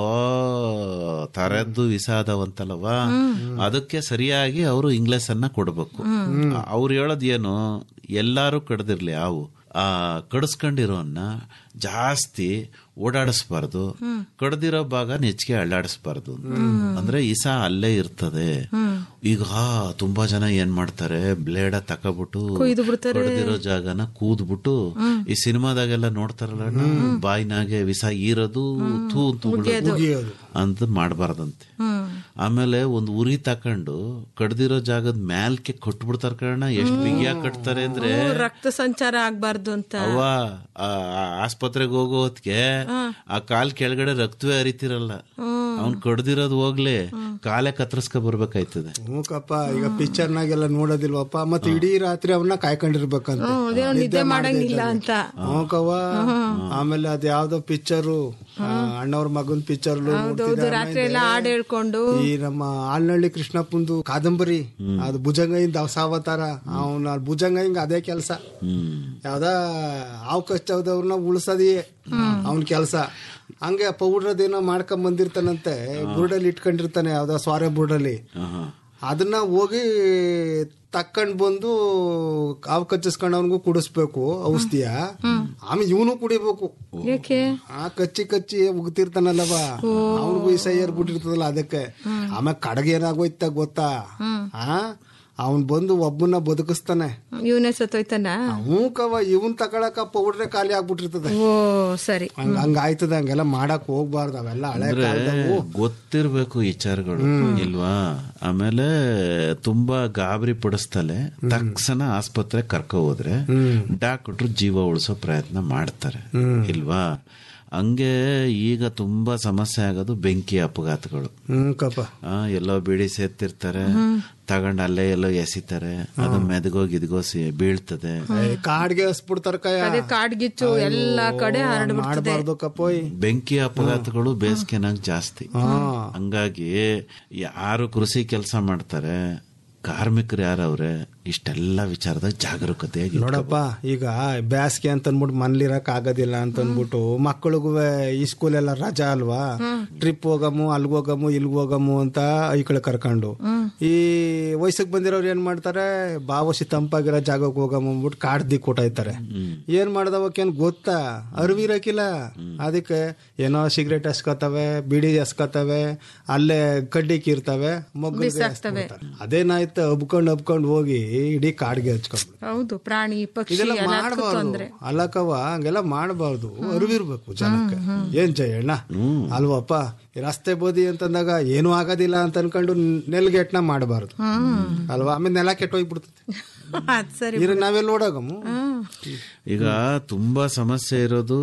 ತರದ್ದು ವಿಷ ಅದಾವಂತಲ್ಲವ ಅದಕ್ಕೆ ಸರಿಯಾಗಿ ಅವರು ಇಂಗ್ಲಿಷ್ ಅನ್ನ ಕೊಡ್ಬೇಕು ಅವ್ರು ಹೇಳೋದ್ ಏನು ಎಲ್ಲಾರು ಕಡ್ದಿರ್ಲಿ ಹಾವು ಆ ಕಡಿಸ್ಕೊಂಡಿರೋನ್ನ ಜಾಸ್ತಿ ಓಡಾಡಿಸ್ಬಾರ್ದು ಕಡ್ದಿರೋ ಭಾಗ ನೆಚ್ಚಿಗೆ ಅಳ್ಳಾಡಿಸ್ಬಾರ್ದು ಅಂದ್ರೆ ಇಸ ಅಲ್ಲೇ ಇರ್ತದೆ ಈಗ ತುಂಬಾ ಜನ ಏನ್ ಮಾಡ್ತಾರೆ ಬ್ಲೇಡ ತಕಬಿಟ್ಟು ಕಡ್ದಿರೋ ಜಾಗನ ಕೂದ್ಬಿಟ್ಟು ಈ ಸಿನಿಮಾದಾಗೆಲ್ಲ ನೋಡ್ತಾರಲ್ಲ ಅಣ್ಣ, ಬಾಯಿನಾಗೆ ವಿಸ ಈರೋದು ಥೂ ಅಂತ ಉಗುಳೋದು ಅಂತ ಮಾಡಬಾರ್ದಂತೆ ಆಮೇಲೆ ಒಂದು ಉರಿ ತಕೊಂಡು ಕಡ್ದಿರೋ ಜಾಗದ ಮ್ಯಾಲ್ಕೆ ಕೊಟ್ಬಿಡ್ತಾರ ಕಾರಣ ಎಷ್ಟು ಬಿಗಿಯಾಗಿ ಕಟ್ತಾರೆ ಅಂದ್ರೆ ರಕ್ತ ಸಂಚಾರ ಆಗ್ಬಾರ್ದು ಅಂತ ಅವ್ವ ಆ ಆ ಆಸ್ಪತ್ರೆಗೆ ಹೋಗೋ ಹೊತ್ಗೆ ಆ ಕಾಲ್ ಕೆಳಗಡೆ ರಕ್ತವೇ ಹರಿತಿರಲ್ಲ ಅವ್ನ್ ಕಡ್ದಿರೋದು ಹೋಗ್ಲಿ ಕಾಲೇ ಕತ್ತರಿಸ್ಕೊ ಬರ್ಬೇಕಾಯ್ತದೆ ಮೂಕಪ್ಪ ಈಗ ಪಿಕ್ಚರ್ ನಾಗೆಲ್ಲ ನೋಡೋದಿಲ್ವಪ್ಪ ಮತ್ತೆ ಇಡೀ ರಾತ್ರಿ ಅವನ್ನ ಕಾಯ್ಕೊಂಡಿರ್ಬೇಕಂತ ಅದೇನೋ ನಿದ್ದೆ ಮಾಡಂಗಿಲ್ಲ ಅಂತ ಮೂಕವ್ವ ಆಮೇಲೆ ಅದ್ ಯಾವ್ದೋ ಪಿಕ್ಚರು ಅಣ್ಣವ್ರ ಮಗನ್ ಪಿಕ್ಚರ್ ಹೌದು ರಾತ್ರಿ ಎಲ್ಲ ಹಾಡ್ ಹೇಳ್ಕೊಂಡು ಈ ನಮ್ಮ ಆಲ್ನಳ್ಳಿ ಕೃಷ್ಣಪ್ಪಂದು ಕಾದಂಬರಿ ಅದು ಭುಜಂಗಯಿಂದ ದವಸಾವತಾರ ಅವನ ಭುಜಂಗ ಹಿಂಗ ಅದೇ ಕೆಲಸ ಹ್ಮ್ ಯಾವ್ದ ಹಾವು ಕಚ್ಚವ್ದವ್ರನ್ನ ಉಳ್ಸದಿ ಅವನ್ ಕೆಲಸ ಹಂಗೆ ಪೌಡ್ರದೇನೋ ಮಾಡ್ಕೊಂಡ್ ಬಂದಿರ್ತಾನಂತೆ ಬುರ್ಡಲ್ಲಿ ಇಟ್ಕೊಂಡಿರ್ತಾನೆ ಯಾವ್ದೋ ಸ್ವಾರೆ ಬುರ್ಡಲ್ಲಿ ಆಹಾ. ಅದನ್ನ ಹೋಗಿ ತಕೊಂಡ್ ಬಂದು ಕಾವು ಕಚ್ಚಿಸ್ಕೊಂಡು ಅವನಿಗೂ ಕುಡಿಸ್ಬೇಕು ಔಷಧಿಯ ಆಮೇಲೆ ಇವನು ಕುಡಿಬೇಕು ಯಾಕೆ ಆ ಕಚ್ಚಿ ಕಚ್ಚಿ ಉಗ್ತಿರ್ತಾನಲ್ಲವ ಅವನಿಗೂ ಈ ಸೈ ಬಿಟ್ಟಿರ್ತದಲ್ಲ ಅದಕ್ಕೆ ಆಮೇಲೆ ಕಡಗೆ ಏನಾಗೋಯ್ತ ಗೊತ್ತಾ ಆ ಅವನ್ ಬಂದು ಒಬ್ಬನ ಬದುಕಿಸ್ತಾನೆ ಇವನೇ ಸತ್ತೋಯ್ತಾನ ಮೂಕವ ಇವನ್ ತಕೊಳಕ ಪೌಡ್ರೆ ಖಾಲಿ ಆಗ್ಬಿಟ್ಟಿರ್ತದೆ ಓ ಸರಿ ಹಂಗ ಹಂಗಾಯ್ತದ ಹಂಗೆಲ್ಲ ಮಾಡಕ್ ಹೋಗ್ಬಾರ್ದು ಅವೆಲ್ಲ ಹಳೆ ಅಂದ್ರೆ ಕಾಲದವು ಗೊತ್ತಿರ್ಬೇಕು ವಿಚಾರಗಳು ಇಲ್ವಾ ಆಮೇಲೆ ತುಂಬಾ ಗಾಬರಿ ಪಡಿಸ್ತಲೆ ತಕ್ಷಣ ಆಸ್ಪತ್ರೆ ಕರ್ಕೊ ಹೋದ್ರೆ ಡಾಕ್ಟ್ರು ಜೀವ ಉಳಿಸೋ ಪ್ರಯತ್ನ ಮಾಡ್ತಾರೆ ಇಲ್ವಾ ಹಂಗೆ ಈಗ ತುಂಬಾ ಸಮಸ್ಯೆ ಆಗೋದು ಬೆಂಕಿ ಅಪಘಾತಗಳು ಹ್ಮ್ ಕಪ್ಪ ಆ, ಎಲ್ಲೋ ಬಿಡಿ ಸೇರ್ತಿರ್ತಾರೆ ತಗೊಂಡ್ ಅಲ್ಲೇ ಎಲ್ಲೋ ಎಸಿತಾರೆ ಅದು ಮೆದಗೋಗಿ ಇದ್ಗೋಸಿ ಬೀಳ್ತದೆ ಕಾಡ್ಗೆ ಹಸ್ಬಿಡ್ತಾರ ಕಯ ಅದೇ ಕಾಡ್ಗಿಚ್ಚು ಎಲ್ಲಾ ಕಡೆ ಹರಡ್ಬಿಡ್ತದೆ ಮಾಡಬಾರ್ದು ಕಪ್ಪೋಯ್ ಬೆಂಕಿ ಅಪಘಾತಗಳು ಬೇಸಿಗೆನಾಗ ಜಾಸ್ತಿ ಹಂಗಾಗಿ ಯಾರು ಕೃಷಿ ಕೆಲಸ ಮಾಡ್ತಾರೆ ಕಾರ್ಮಿಕರು ಯಾರವ್ರೆ ಇಷ್ಟೆಲ್ಲ ವಿಚಾರದಾಗ ಜಾಗರೂಕತೆಯಾಗಿ ನೋಡಪ್ಪ ಈಗ ಬ್ಯಾಸ್ಗೆ ಅಂತ ಅನ್ಬಿಟ್ಟು ಮನ್ಲಿರಕ್ ಆಗೋದಿಲ್ಲ ಅಂತ ಅನ್ಬಿಟ್ಟು ಮಕ್ಕಳಿಗೂ ಈ ಸ್ಕೂಲ್ ಎಲ್ಲ ರಜಾ ಅಲ್ವಾ ಟ್ರಿಪ್ ಹೋಗಮು ಅಲ್ಗ್ ಹೋಗಮು ಇಲ್ಗ್ ಹೋಗಮು ಅಂತ ಐಕಳ ಕರ್ಕೊಂಡು ಈ ವಯಸ್ಸಿಗೆ ಬಂದಿರೋರು ಏನ್ ಮಾಡ್ತಾರೆ ಬಾವಸಿ ತಂಪಾಗಿರೋ ಜಾಗಕ್ಕೆ ಹೋಗಮು ಅಂದ್ಬಿಟ್ಟು ಕಾಡ್ ದಿಕ್ ಕೊಟ್ಟಾಯ್ತಾರೆ ಏನ್ ಮಾಡ್ದವಕ್ಕೇನ್ ಗೊತ್ತಾ ಅರಿವಿರಕಿಲ್ಲ ಅದಕ್ಕೆ ಏನೋ ಸಿಗರೇಟ್ ಎಸ್ಕೊತವೆ ಬಿಡಿ ಎಸ್ಕೊತವೆ ಅಲ್ಲೇ ಕಡ್ಡಿ ಕೀರ್ತವೆ ಮಗ್ಗಿಗೆ ಅದೇನಾಯ್ತು ಹಬ್ಕೊಂಡ್ ಹಬ್ಕೊಂಡ್ ಹೋಗಿ ಇಡೀ ಕಾಡ್ಗೆ ಹಚ್ಕೊಂಡು ಹೌದು ಪ್ರಾಣಿ ಪಕ್ಷಿ ಇದೆಲ್ಲ ಎಲ್ಲದಕ್ಕೂ ಮಾಡಬಾರ್ದು ತೊಂದ್ರೆ ಅಲ್ಲಕವ ಹಂಗೆಲ್ಲ ಮಾಡಬಾರ್ದು ಅರಿವಿರ್ಬೇಕು ಜನಕ್ಕೆ ಏನ್ ಜಯಣ್ಣ ಅಲ್ವಪ್ಪ ಈ ರಸ್ತೆ ಬೋದಿ ಅಂತಂದಾಗ ಏನೂ ಆಗೋದಿಲ್ಲ ಅಂತ ಅನ್ಕೊಂಡು ನೆಲ್ಗೆಟ್ನ ಮಾಡಬಾರ್ದು ಅಲ್ವಾ ಆಮೇಲೆ ನೆಲ ಕೆಟ್ಟೋಗ್ಬಿಡ್ತದೆ ಅದ್ ಸರಿ ಇರ ನಾವೆಲ್ಲ ಓಡಾಗಮ್ಮು ಈಗ ತುಂಬಾ ಸಮಸ್ಯೆ ಇರೋದು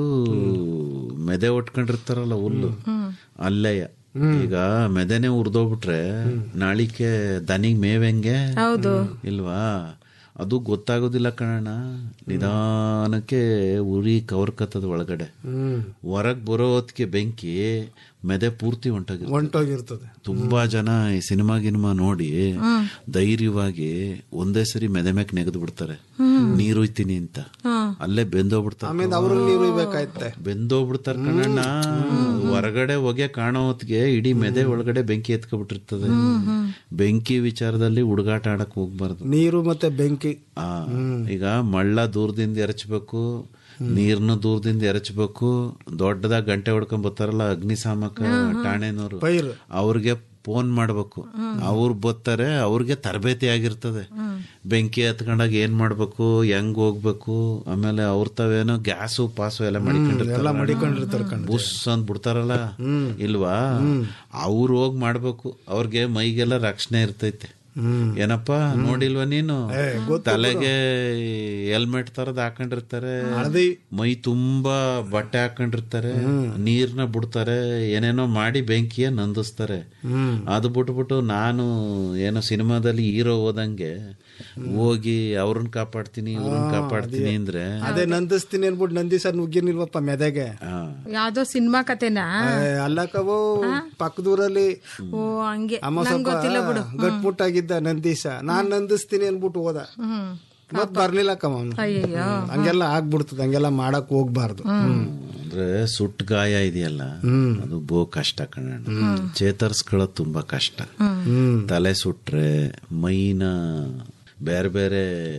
ಮೆದೆ ಒಟ್ಕೊಂಡಿರ್ತಾರಲ್ಲ ಹುಲ್ಲು ಅಲ್ಲೇಯ ಈಗ ಮೆದೆನೆ ಉರ್ದೋಗ್ಬಿಟ್ರೆ ನಾಳಿಕೆ ದನಿಗ್ ಮೇವೆಂಗೆ ಹೌದು ಇಲ್ವಾ ಅದು ಗೊತ್ತಾಗೋದಿಲ್ಲ ಕಣಣ್ಣ ನಿಧಾನಕ್ಕೆ ಉರಿ ಕವರ್ಕತ್ತದ ಒಳಗಡೆ ಹೊರಗ್ ಬರೋ ಹೊತ್ತಿಗೆ ಬೆಂಕಿ ಮೆದೆ ಪೂರ್ತಿ ಹೊಂಟೋಗಿರ್ತದೆ ಹೊಂಟೋಗಿರ್ತದೆ ತುಂಬಾ ಜನ ಈ ಸಿನಿಮಾ ಗಿನಿಮಾ ನೋಡಿ ಧೈರ್ಯವಾಗಿ ಒಂದೇ ಸರಿ ಮೆದೆ ಮ್ಯಾಕ್ ನೆಗೆದು ಬಿಡ್ತಾರೆ ನೀರು ಇತ್ತೀನಿ ಅಂತ ಅಲ್ಲೇ ಬೆಂದೋಗ್ಬಿಡ್ತಾರೆ ಆಮೇಲೆ ಅವ್ರಿಗೆ ನೀರು ಇರ್ಬೇಕಾಯ್ತೆ ಬೆಂದೋಗ್ಬಿಡ್ತಾರ ಕಣಣ್ಣ ಹೊರಗಡೆ ಹೊಗೆ ಕಾಣೋ ಹೊತ್ತಿಗೆ ಇಡೀ ಮೆದೆ ಒಳಗಡೆ ಬೆಂಕಿ ಎತ್ಕೊಬಿಟ್ಟಿರ್ತದೆ ಬೆಂಕಿ ವಿಚಾರದಲ್ಲಿ ಹುಡುಗಾಟ ಆಡಕ್ ಹೋಗ್ಬಾರ್ದು ನೀರು ಮತ್ತೆ ಬೆಂಕಿ ಆ, ಈಗ ಮಳ್ಳ ದೂರದಿಂದ ಎರಚಬೇಕು ನೀರ್ನ ದೂರದಿಂದ ಎರಚಬೇಕು ದೊಡ್ಡದಾಗ ಗಂಟೆ ಹೊಡ್ಕೊಂಡ್ ಬರ್ತಾರಲ್ಲ ಅಗ್ನಿಶಾಮಕ ಠಾಣೆನವರು ಪೈರು ಅವ್ರಿಗೆ ಫೋನ್ ಮಾಡ್ಬೇಕು ಅವ್ರು ಬರ್ತಾರೆ ಅವ್ರಿಗೆ ತರಬೇತಿ ಆಗಿರ್ತದೆ ಬೆಂಕಿ ಹತ್ಕೊಂಡಾಗ ಏನ್ ಮಾಡ್ಬೇಕು ಹೆಂಗ್ ಹೋಗ್ಬೇಕು ಆಮೇಲೆ ಅವ್ರ ತಾವೇನೋ ಗ್ಯಾಸು ಪಾಸು ಎಲ್ಲ ಎಲ್ಲ ಮಡಿಕೊಂಡಿರ್ತಾರ ಮಡಿಕೊಂಡಿರ್ತಾರೆ ಕಣ್ ಬುಸ್ ಅಂತ ಬಿಡ್ತಾರಲ್ಲ ಇಲ್ವಾ ಅವ್ರು ಹೋಗ್ ಮಾಡ್ಬೇಕು ಅವ್ರಿಗೆ ಮೈಗೆಲ್ಲ ರಕ್ಷಣೆ ಇರ್ತೈತೆ ಏನಪ್ಪಾ ನೋಡಿಲ್ವಾ ನೀನು ತಲೆಗೆ ಹೆಲ್ಮೆಟ್ ತರದ್ ಹಾಕೊಂಡಿರ್ತಾರೆ ಹಳದಿ ಮೈ ತುಂಬಾ ಬಟ್ಟೆ ಹಾಕೊಂಡಿರ್ತಾರೆ ನೀರ್ನ ಬಿಡ್ತಾರೆ ಏನೇನೋ ಮಾಡಿ ಬೆಂಕಿಯ ನಂದಿಸ್ತಾರೆ ಅದು ಬಿಟ್ಬಿಟ್ಟು ನಾನು ಏನೋ ಸಿನಿಮಾದಲ್ಲಿ ಹೀರೋ ಹೋದಂಗೆ ಹೋಗಿ ಅವ್ರನ್ನ ಕಾಪಾಡ್ತೀನಿ ಇವ್ರನ್ನ ಕಾಪಾಡ್ತೀನಿ ಅಂದ್ರೆ ಅದೇ ನಂದಿಸ್ತೀನಿ ಅನ್ಬಿಟ್ಟು ನಂದಿಸ ನುಗ್ಗಿನಿಲ್ವಪ್ಪ ಮೆದೆಗೆ ಆ, ಯಾವ್ದೋ ಸಿನಿಮಾ ಕತೆನಾ ಏ, ಅಲ್ಲಕವು ಪಕ್ಕದೂರಲ್ಲಿ ಓ ಹಂಗೆ ಅಮ್ಮ ನಂಗ್ ಸ್ವಲ್ಪ ಗೊತ್ತಿಲ್ಲ ಬಿಡು ಗಟ್ಮುಟ್ಟಾಗಿದ್ದ ನಂದೀಶ ನಾನ್ ನಂದಿಸ್ತೀನಿ ಅನ್ಬಿಟ್ಟು ಹೋದ ಹ್ಮ್ ಮತ್ ಬರ್ಲಿಲ್ಲ ಕಮ್ಮ ಅವ್ನು. ಅಯ್ಯಯ್ಯೋ ಹಂಗೆಲ್ಲ ಆಗ್ಬಿಡ್ತದ ಹಂಗೆಲ್ಲ ಮಾಡಕ್ ಹೋಗ್ಬಾರ್ದು ಅಂದ್ರೆ ಸುಟ್ಟ ಗಾಯ ಇದೆಯಲ್ಲ ಅದು ಬಹು ಕಷ್ಟ ಕಣ ಚೇತರಿಸ್ಕೊಳ್ಳೋದು ತುಂಬಾ ಕಷ್ಟ ತಲೆ ಸುಟ್ರೆ ಮೈನ ಬೇರೆ ಬೇರೆ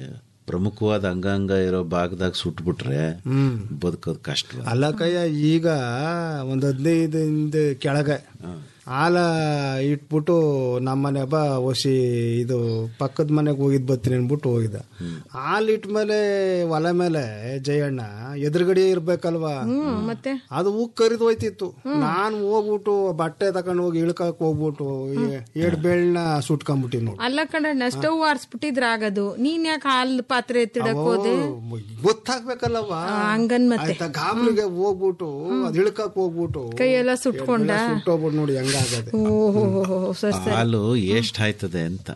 ಪ್ರಮುಖವಾದ ಅಂಗಾಂಗ ಇರೋ ಭಾಗದಾಗ ಸುಟ್ಬಿಟ್ರೆ ಹ್ಮ್ ಬದುಕೋದು ಕಷ್ಟ ಅಲ್ಲ ಕಯ್ಯ ಈಗ ಒಂದ್ ಹದಿನೈದಿಂದ ಕೆಳಗೆ ಹಾಲ ಇಟ್ಬಿಟ್ಟು ನಮ್ಮನೆ ಹಬ್ಬ ಒಸಿ ಇದು ಪಕ್ಕದ ಮನೆಗೆ ಹೋಗಿದ್ ಬರ್ತೀನಿ ಅನ್ಬಿಟ್ಟು ಹೋಗಿದ್ದ ಹಾಲು ಇಟ್ಮೇಲೆ ಒಲೆ ಮೇಲೆ ಜಯಣ್ಣ ಎದುರುಗಡೆ ಇರ್ಬೇಕಲ್ವಾ ಹ್ಮ್ ಮತ್ತೆ ಅದು ಉಗ್ ಕರಿದು ಹೋಯ್ತಿತ್ತು ನಾನು ಹೋಗ್ಬಿಟ್ಟು ಬಟ್ಟೆ ತಗೊಂಡು ಹೋಗಿ ಇಳ್ಕಕ್ ಹೋಗ್ಬಿಟ್ಟು ಏಡ್ ಬೇಳ್ನ ಸುಟ್ಕೊಂಡ್ಬಿಟ್ಟಿ ನೋಡಿ ಅಲ್ಲ ಕಣ ಸ್ಟವ್ ಆರ್ಸ್ಬಿಟ್ಟಿದ್ರ ಆಗದು ನೀನ್ ಯಾಕೆ ಹಾಲ್ ಪಾತ್ರೆ ಎತ್ತಿಡಕ್ ಹೋದೆ ಗೊತ್ತಾಗ್ಬೇಕಲ್ಲವ ಹಂಗನ್ ಮತ್ತೆ ಆಯ್ತಾ ಗಾಬ್ರಿಗೆ ಹೋಗ್ಬಿಟ್ಟು ಅದ್ ಇಳ್ಕಕ್ ಹೋಗ್ಬಿಟ್ಟು ಕೈಯೆಲ್ಲ ಸುಟ್ಕೊಂಡ ಸುಟ್ಟೋಗ್ಬಿಟ್ಟು ನೋಡಿ ಹೆಂಗಾಗದೆ ಓಹೋ ಸರಿ ಹಾಲು ಎಷ್ಟ್ ಆಯ್ತದೆ ಅಂತ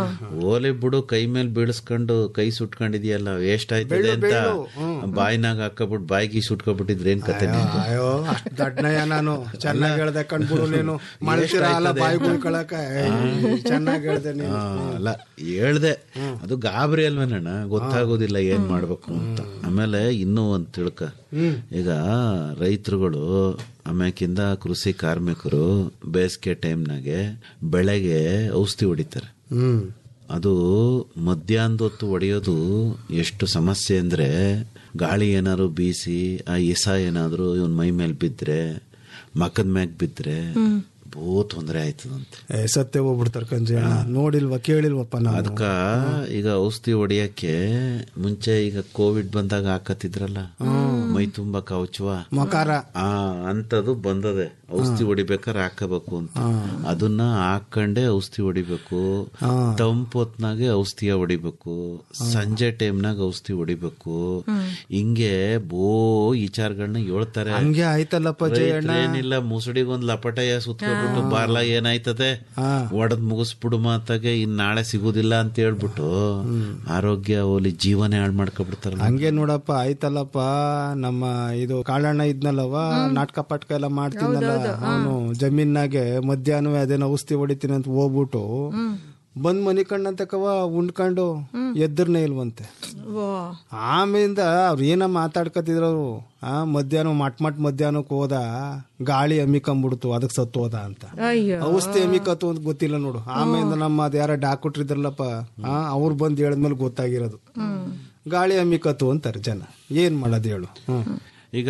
ಓಲಿ ಬಿಡು ಕೈ ಮೇಲೆ ಬೀಳಿಸ್ಕೊಂಡು ಕೈ ಸುಟ್ಕೊಂಡಿದ್ಯಲ್ಲ ಎಷ್ಟ್ ಆಯ್ತದೆ ಅಂತ ಬಾಯಿನಾಗ ಹಾಕಬಿಟ್ಟು ಬಾಯಿಗೆ ಸುಟ್ಕೊಬಿಟ್ಟಿದ್ರೆ ಏನ್ ಕತೆ ನಿಂದು? ಅಯ್ಯೋ ಅಷ್ಟ್ ದಡ್ಡನಯ್ಯ ನಾನು ಚೆನ್ನಾಗಿ ಹೇಳ್ದೆ ಕಣ್ಬಿಡು ನೀನು ಮಾಡ್ತೀರ ಅಲ್ಲ ಬಾಯಿ ಉಳ್ಕೊಳಕ ಚೆನ್ನಾಗಿ ಹೇಳ್ದೆ ನೀನು ಆ, ಅಲ್ಲ ಹೇಳ್ದೆ ಅದು ಗಾಬರಿ ಅಲ್ವೇನಣ್ಣ ಗೊತ್ತಾಗೋದಿಲ್ಲ ಏನ್ ಮಾಡ್ಬೇಕು ಅಂತ ಆಮೇಲೆ ಇನ್ನೂ ಒಂದ್ ತಿಳ್ಕ ಈಗ ರೈತರುಗಳು ಆಮ್ಯಾಕಿಂದ ಕೃಷಿ ಕಾರ್ಮಿಕರು ಬೇಸಿಗೆ ಟೈಮ್ನಾಗೆ ಬೆಳೆಗೆ ಔಷಧಿ ಹೊಡಿತಾರೆ ಹ್ಮ್ ಅದು ಮಧ್ಯಾಹ್ನದ ಹೊತ್ತು ಹೊಡೆಯೋದು ಎಷ್ಟು ಸಮಸ್ಯೆ ಅಂದ್ರೆ ಗಾಳಿ ಏನಾದ್ರು ಬೀಸಿ ಆ ಇಸ ಏನಾದ್ರು ಇವನ್ ಮೈ ಮೇಲೆ ಬಿದ್ರೆ ಮಕ್ಕದ ಮ್ಯಾಗ್ ಬಿದ್ರೆ ಬಹು ತೊಂದರೆ ಆಯ್ತದಂತೆ ಏ, ಸತ್ಯ ಹೋಗ್ಬಿಡ್ತಾರ ಕಂಜಿ ಅಣ್ಣ ನೋಡಿಲ್ವಾ ಕೇಳಿಲ್ವಪ್ಪ ನಾನು ಅದಕ್ಕ ಈಗ ಔಷಧಿ ಹೊಡಿಯಕ್ಕೆ ಮುಂಚೆ ಈಗ ಕೋವಿಡ್ ಬಂದಾಗ ಹಾಕತ್ತಿದ್ರಲ್ಲ ಮೈ ತುಂಬಾ ಕವಚುವ ಮಕಾರ ಆ ಅಂತದು ಬಂದದೆ ಔಷಧಿ ಹೊಡಿಬೇಕಾದ್ರೆ ಹಾಕಬೇಕು ಅಂತ ಅದನ್ನ ಹಾಕೊಂಡೆ ಔಷಧಿ ಹೊಡಿಬೇಕು ತಂಪು ಹೊತ್ನಾಗೆ ಔಷಧಿಯ ಹೊಡಿಬೇಕು ಸಂಜೆ ಟೈಮ್ನಾಗ ಔಷಧಿ ಹೊಡಿಬೇಕು ಹಿಂಗೆ ಬೋ ವಿಚಾರಗಳನ್ನ ಹೇಳ್ತಾರೆ ಹಂಗೆ ಆಯ್ತಲ್ಲಪ್ಪ ಜಯಣ್ಣ ಏನಿಲ್ಲ ಮುಸುಡಿಗೆ ಒಂದ್ ಲಪಟಯ ಸುತ್ಕೊಬಿಟ್ಟು ಬಾರ್ಲ ಏನಾಯ್ತದೆ ಒಡದ್ ಮುಗಿಸ್ಬಿಡು ಮಾತಾಗೆ ಇನ್ ನಾಳೆ ಸಿಗುದಿಲ್ಲ ಅಂತ ಹೇಳ್ಬಿಟ್ಟು ಆರೋಗ್ಯ ಓಲಿ ಜೀವನ ಹಾಳು ಮಾಡ್ಕೊಬಿಡ್ತಾರಲ್ಲ ಹಂಗೆ ನೋಡಪ್ಪ ಆಯ್ತಲ್ಲಪ್ಪ ನಮ್ಮ ಇದು ಕಾಳಣ್ಣ ಇದ್ನಲ್ಲವ ನಾಟಕ ಪಾಟ್ಕ ಎಲ್ಲ ಮಾಡ್ತೀನಲ್ಲ ಅವನು ಜಮೀನಾಗೆ ಮಧ್ಯಾಹ್ನ ಅದೇನೋ ಔಷಧಿ ಹೊಡಿತೀನಿ ಅಂತ ಹೋಗ್ಬಿಟ್ಟು ಬಂದ್ ಮನಿ ಕಣ್ಣಂತಕವ ಉಂಡ್ಕೊಂಡು ಎದ್ದರ್ನೇ ಇಲ್ವಂತೆ ಓ ಆಮೇಲಿಂದ ಅವ್ರು ಏನ ಮಾತಾಡ್ಕತಿದ್ರು ಅವ್ರು ಆ ಮಧ್ಯಾಹ್ನ ಮಟ್ ಮಟ್ ಮಧ್ಯಾಹ್ನಕ್ಕೆ ಹೋದ ಗಾಳಿ ಅಮ್ಮಿಕೊಂಬಿಡ್ತು ಅದಕ್ಕೆ ಸತ್ತು ಹೋದ ಅಂತ ಅಯ್ಯೋ ಔಷಧಿ ಅಮ್ಮಿಕತ್ತು ಅಂತ ಗೊತ್ತಿಲ್ಲ ನೋಡು ಆಮೇಲಿಂದ ನಮ್ಮ ಅದ್ ಯಾರ ಡಾಕ್ಟರ್ ಇದ್ರಲ್ಲಪ್ಪ ಆ ಅವ್ರು ಬಂದು ಹೇಳಿದ್ಮೇಲೆ ಗೊತ್ತಾಗಿರೋದು ಗಾಳಿ ಅಮ್ಮಿಕತ್ತು ಅಂತಾರೆ ಜನ ಏನ್ ಮಾಡೋದು ಹೇಳು ಹ್ಮ್ ಈಗ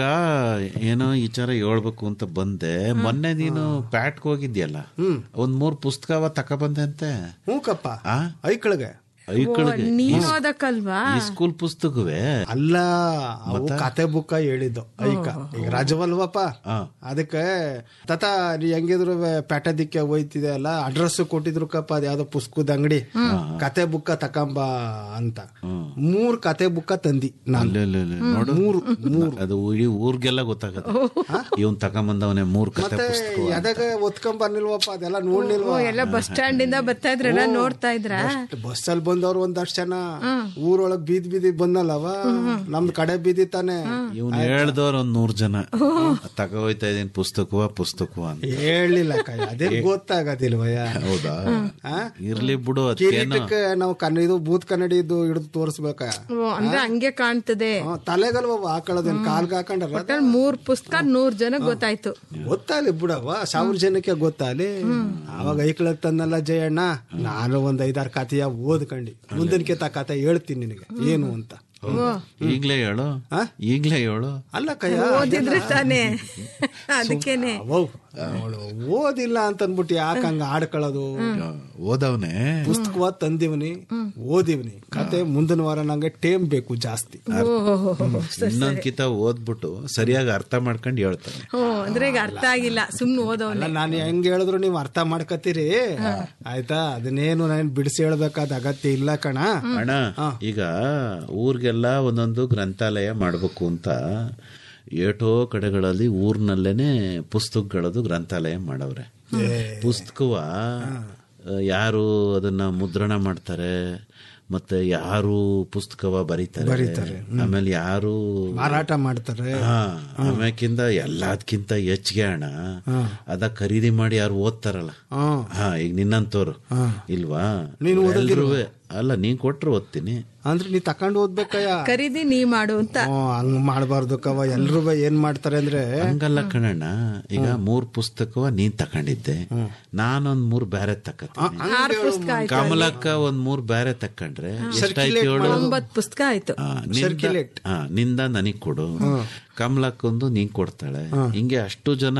ಏನೋ ವಿಚಾರ ಹೇಳ್ಬೇಕು ಅಂತ ಬಂದೆ ಮೊನ್ನೆ ನೀನು ಪ್ಯಾಟ್ಗೆ ಹೋಗಿದ್ಯಲ್ಲ ಒಂದ್ ಮೂರ್ ಪುಸ್ತಕ ತಕ ಅಂತೆ ಹ್ಞೂ ಕಪ್ಪ ಆ ಐಕಳಿಗೆ ಐಕಳಿಗೆ ನೀನ್ ಓದಕ್ಕಲ್ವಾ ಈ ಸ್ಕೂಲ್ ಪುಸ್ತಕವೇ ಅಲ್ಲ ಅವು ಕತೆ ಬುಕ್ಕ ಹೇಳಿದ್ದು ಐಕ ಈಗ ರಜವಲ್ವಪ್ಪ ಅದಕ್ಕೆ ತತ ನೀ ಹೆಂಗಿದ್ರು ಪ್ಯಾಟದಿಕ್ಕೆ ಹೋಯ್ತಿದೆ ಅಲ್ಲ ಅಡ್ರೆಸ್ ಕೊಟ್ಟಿದ್ರು ಕಪ್ಪ ಅದ್ ಯಾವ್ದೋ ಪುಸ್ತಕದ ಅಂಗಡಿ ಕತೆ ಬುಕ್ಕ ತಕಂಬ ಅಂತ ಮೂರ್ ಕತೆ ಬುಕ್ಕ ತಂದಿ ನಾನು ಅಲ್ಲೇ ಅಲ್ಲೇ ಅಲ್ಲೇ. ನೋಡು ಮೂರು ಮೂರು ಅದು ಇಡೀ ಊರ್ಗೆಲ್ಲ ಗೊತ್ತಾಗತ್ತೆ ಇವನ್ ತಕೊಂಬಂದವನೇ ಮೂರ್ ಕತೆ ಮತ್ತೆ ಪುಸ್ತಕ ಎದಾಗ ಒತ್ಕೊಂಡ್ ಬರ್ನಿಲ್ವಪ್ಪ ಅದೆಲ್ಲ ನೋಡ್ನಿಲ್ವಾ ಎಲ್ಲ ಬಸ್ ಸ್ಟ್ಯಾಂಡ್ ಇಂದ ಬರ್ತಾ ಇದ್ರಲ್ಲ ನೋಡ್ತಾ ಇದ್ರ ಬಸ್ಸಲ್ಲಿ ಬಂದವ್ರು ಒಂದಷ್ಟು ಜನ ಊರೊಳಗ್ ಬೀದಿ ಬೀದಿ ಬಂದಲ್ಲವ ನಮ್ದು ಕಡೆ ಬೀದಿ ತಾನೆ ಇವ್ನು ಹೇಳ್ದವ್ರ ಒಂದ್ ನೂರ್ ಜನ ತಕ ಹೋಯ್ತಾ ಇದೀನಿ ಪುಸ್ತಕವ ಪುಸ್ತಕವ ಅಂತ ಹೇಳಲಿಲ್ಲ ಕೈ ಅದೇ ಗೊತ್ತಾಗದಿಲ್ವಯ್ಯ ಹೌದಾ ಆ? ಇರ್ಲಿ ಬಿಡು ಅದಕ್ಕೇನು ಕಿರೀಟಕ್ಕೆ ನಾವು ಕನ್ನ ಇದು ಬೂತ್ ಕನ್ನಡಿ ಇದು ಹಿಡಿದು ತೋರಿಸ್ಬೇಕ ಓ ಅಂದ್ರೆ ಹಂಗೆ ಕಾಣ್ತದೆ ತಲೆಗಲ್ವ ಹಾಕೊಳ್ಳೋದೇನ್ ಕಾಲ್ಗೆ ಹಾಕೊಂಡ್ರ ಒಟ್ಟಲ್ಲಿ ಮೂರ್ ಪುಸ್ತಕ ನೂರ್ ಜನ ಗೊತ್ತಾಯ್ತು ಗೊತ್ತಾಲಿ ಬಿಡವ ಸಾವಿರ ಜನಕ್ಕೆ ಗೊತ್ತಾಲಿ ಅವಾಗ ಐಕ್ಳಕ್ ತಂದಲ್ಲ ಜಯಣ್ಣ ನಾನು ಒಂದ್ ಐದಾರು ಕಥೆಯ ಓದ್ಕಂಡಿ ಮುಂದಿನಕ್ಕೆ ತ ಕತೆ ಹೇಳ್ತೀನಿ ನಿನಗೆ ಏನು ಅಂತ ಈಗ್ಲೇ ಹೇಳು ಆ? ಈಗ್ಲೇ ಹೇಳು ಅಲ್ಲ ಕಯ್ಯ ಓದಿದ್ರೆ ತಾನೇ ಅದಕ್ಕೇನೆ ಅವ್ವ್, ಅವ್ಳು ಓದಿಲ್ಲ ಅಂತ ಅನ್ಬಿಟ್ಟು ಯಾಕೆ ಹಂಗ ಆಡ್ಕೊಳ್ಳೋದು ಓದವ್ನೆ ಪುಸ್ತಕವ ತಂದಿವ್ನಿ ಓದಿವ್ನಿ ಕತೆ ಮುಂದಿನ ವಾರ ನಂಗೆ ಟೇಮ್ ಬೇಕು ಜಾಸ್ತಿ ಇನ್ನೊಂದ್ ಕಿತ ಓದ್ಬಿಟ್ಟು ಸರಿಯಾಗಿ ಅರ್ಥ ಮಾಡ್ಕೊಂಡು ಹೇಳ್ತಾನೆ ಹ್ಞೂ ಅಂದ್ರೆ ಈಗ ಅರ್ಥ ಆಗಿಲ್ಲ ಸುಮ್ನೆ ಓದವ್ನೆ ಅಲ್ಲ ನಾನು ಹೆಂಗ್ ಹೇಳಿದ್ರು ನೀವು ಅರ್ಥ ಮಾಡ್ಕತ್ತೀರಿ ಆಯ್ತಾ ಅದನ್ನೇನು ನಾನು ಬಿಡಿಸಿ ಹೇಳ್ಬೇಕಾದ ಅಗತ್ಯ ಇಲ್ಲ ಕಣ ಅಣ್ಣ ಈಗ ಊರ್ಗೆಲ್ಲ ಒಂದೊಂದು ಗ್ರಂಥಾಲಯ ಮಾಡ್ಬೇಕು ಅಂತ ಏಟೋ ಕಡೆಗಳಲ್ಲಿ ಊರ್ನಲ್ಲೇನೆ ಪುಸ್ತಕಗಳದು ಗ್ರಂಥಾಲಯ ಮಾಡವ್ರೆ ಪುಸ್ತಕವ ಆ, ಯಾರು ಅದನ್ನ ಮುದ್ರಣ ಮಾಡ್ತಾರೆ ಮತ್ತೆ ಯಾರು ಪುಸ್ತಕವ ಬರೀತಾರೆ ಆಮೇಲೆ ಯಾರು ಮಾರಾಟ ಮಾಡ್ತಾರೆ ಹಾ ಆಮ್ಯಾಕಿಂದ ಎಲ್ಲದಕ್ಕಿಂತ ಹೆಚ್ಚಿಗೆ ಹಣ ಅದ ಖರೀದಿ ಮಾಡಿ ಯಾರು ಓದ್ತಾರಲ್ಲ ಹ್ಮ್. ಹಾ ಈಗ ನಿನ್ನಂತವ್ರು ಇಲ್ವಾ ನೀನು ಎಲ್ರೂ ಅಲ್ಲ ನೀನ್ ಕೊಟ್ರೆ ಓದ್ತೀನಿ ಅಂದ್ರೆ ನೀ ತಕೊಂಡು ಓದ್ಬೇಕಯ್ಯ ಖರೀದಿ ನೀ ಮಾಡು ಅಂತ ಹ್ಮ್, ಹಂಗ್ ಮಾಡಬಾರ್ದು ಕವ ಎಲ್ರು ಏನ್ ಮಾಡ್ತಾರೆ ಅಂದ್ರೆ ಹಂಗಲ್ಲ ಕಣಣ್ಣ ಈಗ ಮೂರ್ ಪುಸ್ತಕವ ನೀನ್ ತಕೊಂಡಿದ್ದೆ ನಾನೊಂದ್ ಮೂರ್ ಬ್ಯಾರೆ ತಕತೀನಿ ಆರು ಪುಸ್ತಕ ಆಯ್ತು ಕಮಲಕ್ಕ ಒಂದ್ ಮೂರ್ ಬ್ಯಾರೆ ತಕೊಂಡ್ರೆ ಎಷ್ಟಾಯ್ತು ಹೇಳು ಒಂಬತ್ ಪುಸ್ತಕ ಆಯ್ತು ಆ, ನಿಂದ ಆ, ನಿಂದ ನನಗ್ ಕೊಡು ಕಮಲಕ್ಕೊಂದು ನೀನ್ ಕೊಡ್ತಾಳೆ ಹಿಂಗೆ ಅಷ್ಟು ಜನ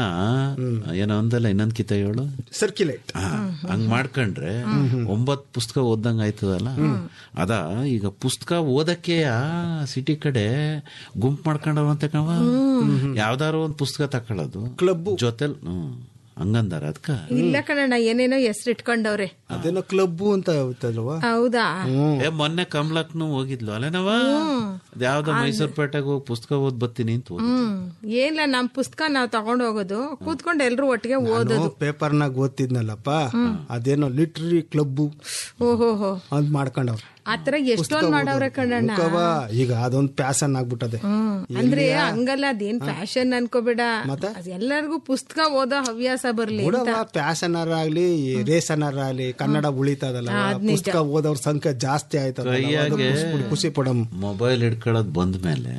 ಏನೋ ಒಂದಲ್ಲ ಇನ್ನೊಂದ್ ಕಿತ ಹೇಳು ಸರ್ಕ್ಯುಲೇಟ್ ಆ, ಹಂಗ್ ಮಾಡ್ಕೊಂಡ್ರೆ ಒಂಬತ್ ಪುಸ್ತಕ ಓದಂಗ ಆಯ್ತದಲ್ಲ ಅದ ಈಗ ಪುಸ್ತಕ ಓದಕ್ಕೆ ಸಿಟಿ ಕಡೆ ಗುಂಪು ಮಾಡ್ಕೊಂಡವಂತ ಕಣವ ಯಾವ್ದಾರು ಒಂದ್ ಪುಸ್ತಕ ತಕೊಳ್ಳೋದು ಕ್ಲಬ್ ಜೊತೆಲ್ ಹ್ಮ್ ಹಂಗಂದಾರ ಅದ್ಕ ಇಲ್ಲ ಕಣಣ್ಣ ಏನೇನೋ ಹೆಸರು ಇಟ್ಕೊಂಡವ್ರೆ ಅದೇನೋ ಕ್ಲಬ್ ಅಂತ ಹೋಗ್ತಲ್ವಾ ಹೌದಾ ಏ ಮೊನ್ನೆ ಕಮಲಕ್ನು ಹೋಗಿದ್ಲು ಅಲ್ಲೇ ನಾವ ಯಾವ್ದೋ ಮೈಸೂರು ಪೇಟೆಗೆ ಹೋಗಿ ಪುಸ್ತಕ ಓದ್ ಬರ್ತೀನಿ ಅಂತ ಹೋದ್ಲು. ಹ್ಮ್ ಏನಿಲ್ಲ ನಮ್ ಪುಸ್ತಕ ನಾವ್ ತಗೊಂಡ್ ಹೋಗೋದು ಕೂತ್ಕೊಂಡು ಎಲ್ರು ಒಟ್ಟಿಗೆ ಓದೋದು ಪೇಪರ್ನಾಗ ಓದ್ತಿದ್ನಲ್ಲಪ್ಪ ಅದೇನೋ ಲಿಟ್ರರಿ ಕ್ಲಬ್ ಓಹೋ ಹೋ ಅಂತ ಮಾಡ್ಕೊಂಡವ್ರೆ ಆತರ ಎಷ್ಟೊಂದ್ ಮಾಡವ್ರೆ ಕಣಣ್ಣ ಕವ ಈಗ ಅದೊಂದ್ ಪ್ಯಾಸನ್ ಆಗ್ಬಿಟ್ಟದೆ ಹ್ಮ್ ಅಂದ್ರೆ ಹಂಗಲ್ಲ ಅದೇನ್ ಫ್ಯಾಷನ್ ಅನ್ಕೋಬೇಡ ಅದ್ ಎಲ್ಲರಿಗೂ ಪುಸ್ತಕ ಓದೋ ಹವ್ಯಾಸ ಬರ್ಲಿ ಬಿಡವ ಪ್ಯಾಸನ್ ಆಗ್ಲಿ ರೇಸನ್ ಆಗ್ಲಿ ಕನ್ನಡ ಉಳಿತದಲ್ಲ ಪುಸ್ತಕ ಓದೋರ್ ಸಂಖ್ಯೆ ಜಾಸ್ತಿ ಆಯ್ತದ ಕೈಯಾಗೆ ಖುಷಿ ಪಡಮ್ ಮೊಬೈಲ್ ಹಿಡ್ಕೊಳ್ಳೋದ್ ಬಂದ್ಮೇಲೆ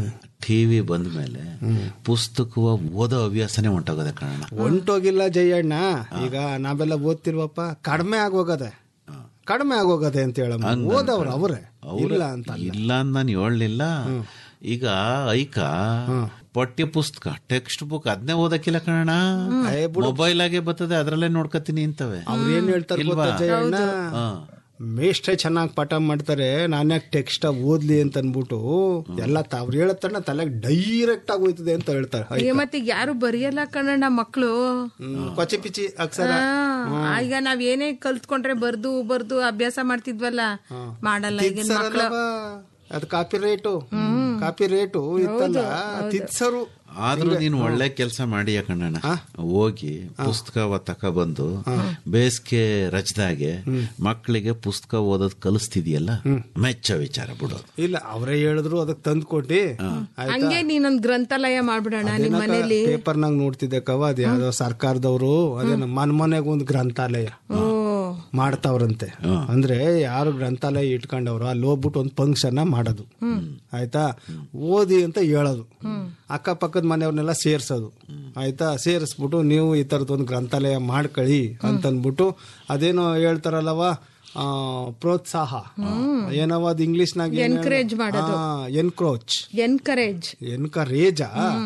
ಟಿವಿ ಬಂದ್ಮೇಲೆ ಪುಸ್ತಕ ಓದೋ ಹವ್ಯಾಸನೇ ಹೊಂಟೋಗದೆ ಕಾರಣ ಹೊಂಟೋಗಿಲ್ಲ ಜಯಣ್ಣ ಈಗ ನಾವೆಲ್ಲ ಓದ್ತಿರ್ವಪ್ಪ ಕಡಿಮೆ ಆಗೋಗದೆ ಕಡಿಮೆ ಆಗೋಗದೆ ಅಂತ ಹೇಳಮ್ಮ ಓದವ್ರು ಅವರೇ ಇಲ್ಲ ಅಂತ ಅಲ್ಲ. ಇಲ್ಲ ಅಂತ ನಾನು ಹೇಳಲಿಲ್ಲ ಈಗ ಐಕ ಪಠ್ಯ ಪುಸ್ತಕ ಟೆಕ್ಸ್ಟ್ ಬುಕ್ ಅದನ್ನೇ ಓದಕ್ಕಿಲ್ಲ ಕಣ ಮೊಬೈಲ್ ಆಗೇ ಬರ್ತದೆ ಅದ್ರಲ್ಲೇ ನೋಡ್ಕತೀನಿ ಅಂತವೆ ಅವ್ರು ಏನ್ ಹೇಳ್ತಾರೆ ಗೊತ್ತಾ ಜಯಣ್ಣ ಮೇಷ್ಟ್ರೆ ಚೆನ್ನಾಗಿ ಪಾಠ ಮಾಡ್ತಾರೆ ನಾನ್ಯಾಕೆ ಟೆಕ್ಸ್ಟ್ ಓದ್ಲಿ ಅಂತ ಅನ್ಬಿಟ್ಟು ಎಲ್ಲ ತ- ಅವ್ರು ಹೇಳತ್ತಣ್ಣ ತಲೆಗೆ ಡೈರೆಕ್ಟ್ ಆಗಿ ಹೋಯ್ತದೆ ಅಂತ ಹೇಳ್ತಾರೆ ಐ- ಈಗ ಮತ್ತೆ ಯಾರು ಬರೆಯಲ್ಲ ಕಣಣ್ಣ ಮಕ್ಳು ಹ್ಮ್, ಕೊಚಿ ಪಿಚಿ ಅಕ್ಷರ ಆ, ಈಗ ನಾವ್ ಏನೇ ಕಲ್ತ್ಕೊಂಡ್ರೆ ಬರ್ದು ಬರ್ದು ಅಭ್ಯಾಸ ಮಾಡ್ತಿದ್ವಲ್ಲ ಮಾಡಲ್ಲ ಈಗಿನ ಮಕ್ಳು ತಿದ್ಸರಲ್ಲವ? ಅದು ಕಾಪಿ ರೇಟು ಕಾಪಿ ರೇಟು ಇತ್ತಲ್ಲ ತಿತ್ಸರು ಆದ್ರೂ ನೀನ್ ಒಳ್ಳೆ ಕೆಲಸ ಮಾಡಿ ಕಣ್ಣಣ್ಣ ಹೋಗಿ ಪುಸ್ತಕ ತಕೊಬಂದು ಬೇಸಿಗೆ ರಚದಾಗೆ ಮಕ್ಕಳಿಗೆ ಪುಸ್ತಕ ಓದೋದ್ ಕಲಿಸ್ತಿದ್ಯಲ್ಲ ಮೆಚ್ಚ ವಿಚಾರ ಬಿಡೋದು ಇಲ್ಲ ಅವರೇ ಹೇಳಿದ್ರು ಅದಕ್ಕೆ ತಂದು ಕೊಟ್ಟಿ ಹಂಗೆ ನೀನೊಂದ್ ಗ್ರಂಥಾಲಯ ಮಾಡ್ಬಿಡೋಣ ನಿಮ್ ಮನೇಲಿ ಪೇಪರ್ನಾಗ ನೋಡ್ತಿದ್ದೆ ಕವ ಅದ್ ಯಾವ್ದೋ ಸರ್ಕಾರದವರು ಅದೇನ ಮನ್ ಮನೆಗೆ ಒಂದು ಗ್ರಂಥಾಲಯ ಓ ಮಾಡ್ತಾವ್ರಂತೆ ಅಂದ್ರೆ ಯಾರು ಗ್ರಂಥಾಲಯ ಇಟ್ಕೊಂಡವ್ರು ಅಲ್ಲಿ ಹೋಗ್ಬಿಟ್ಟು ಒಂದು ಫಂಕ್ಷನ್ ಮಾಡೋದು ಆಯ್ತಾ ಓದಿ ಅಂತ ಹೇಳೋದು ಅಕ್ಕಪಕ್ಕದ ಮನೆಯವ್ರನ್ನೆಲ್ಲ ಸೇರ್ಸೋದು ಆಯ್ತಾ ಸೇರಿಸ್ಬಿಟ್ಟು ನೀವು ಈ ತರದ್ ಒಂದು ಗ್ರಂಥಾಲಯ ಮಾಡ್ಕೊಳ್ಳಿ ಅಂತ ಅಂದ್ಬಿಟ್ಟು ಅದೇನೋ ಹೇಳ್ತಾರಲ್ಲವ ಆ, ಪ್ರೋತ್ಸಾಹ ಏನವ ಅದು ಇಂಗ್ಲಿಷ್ನಾಗ Encourage ಮಾಡೋದು. ಎನ್ಕ್ರೋಚ್ ಎನ್ಕರೇಜ್ ಎನ್ಕರೇಜ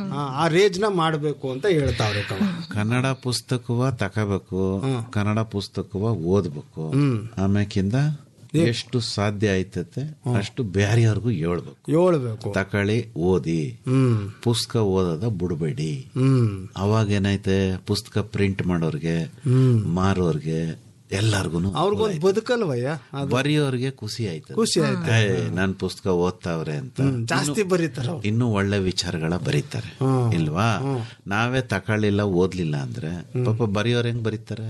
ಆ ರೇಜ್ ನ ಮಾಡ್ಬೇಕು ಅಂತ ಹೇಳ್ತಾವ್ರೆ ಕವ ಕನ್ನಡ ಪುಸ್ತಕವ ತಕೋಬೇಕು ಕನ್ನಡ ಪುಸ್ತಕವ ಓದ್ಬೇಕು ಆಮ್ಯಾಕಿಂದ ಎಷ್ಟು ಸಾಧ್ಯ ಆಯ್ತತೆ ಅಷ್ಟು ಬ್ಯಾರಿಯವ್ರಿಗೂ ಹೇಳ್ಬೇಕು ಹೇಳ್ಬೇಕು ತಕಳಿ ಓದಿ ಹ್ಮ್ ಪುಸ್ತಕ ಓದೋದ ಬಿಡಬೇಡಿ ಹ್ಮ್ ಅವಾಗ ಏನೈತೆ ಪುಸ್ತಕ ಪ್ರಿಂಟ್ ಮಾಡೋರ್ಗೆ ಮಾರೋರ್ಗೆ ಎಲ್ಲಾರ್ಗು ಅವ್ರಿಗೊಂದು ಬದುಕಲ್ವಯ್ಯ ಅದು ಬರೆಯೋರ್ಗೆ ಖುಷಿ ಆಯ್ತು ಖುಷಿ ಆಯ್ತು ನನ್ ಪುಸ್ತಕ ಓದ್ತಾವ್ರೆ ಅಂತ ಜಾಸ್ತಿ ಬರೀತಾರ ಅವ್ರು ಇನ್ನು ಒಳ್ಳೆ ವಿಚಾರಗಳ ಬರೀತಾರೆ ಇಲ್ವಾ ನಾವೇ ತಕೊಳ್ಳಿಲ್ಲ ಓದ್ಲಿಲ್ಲ ಅಂದ್ರೆ ಪಾಪ ಬರೆಯೋರ್ ಹೆಂಗ್ ಬರೀತಾರೆ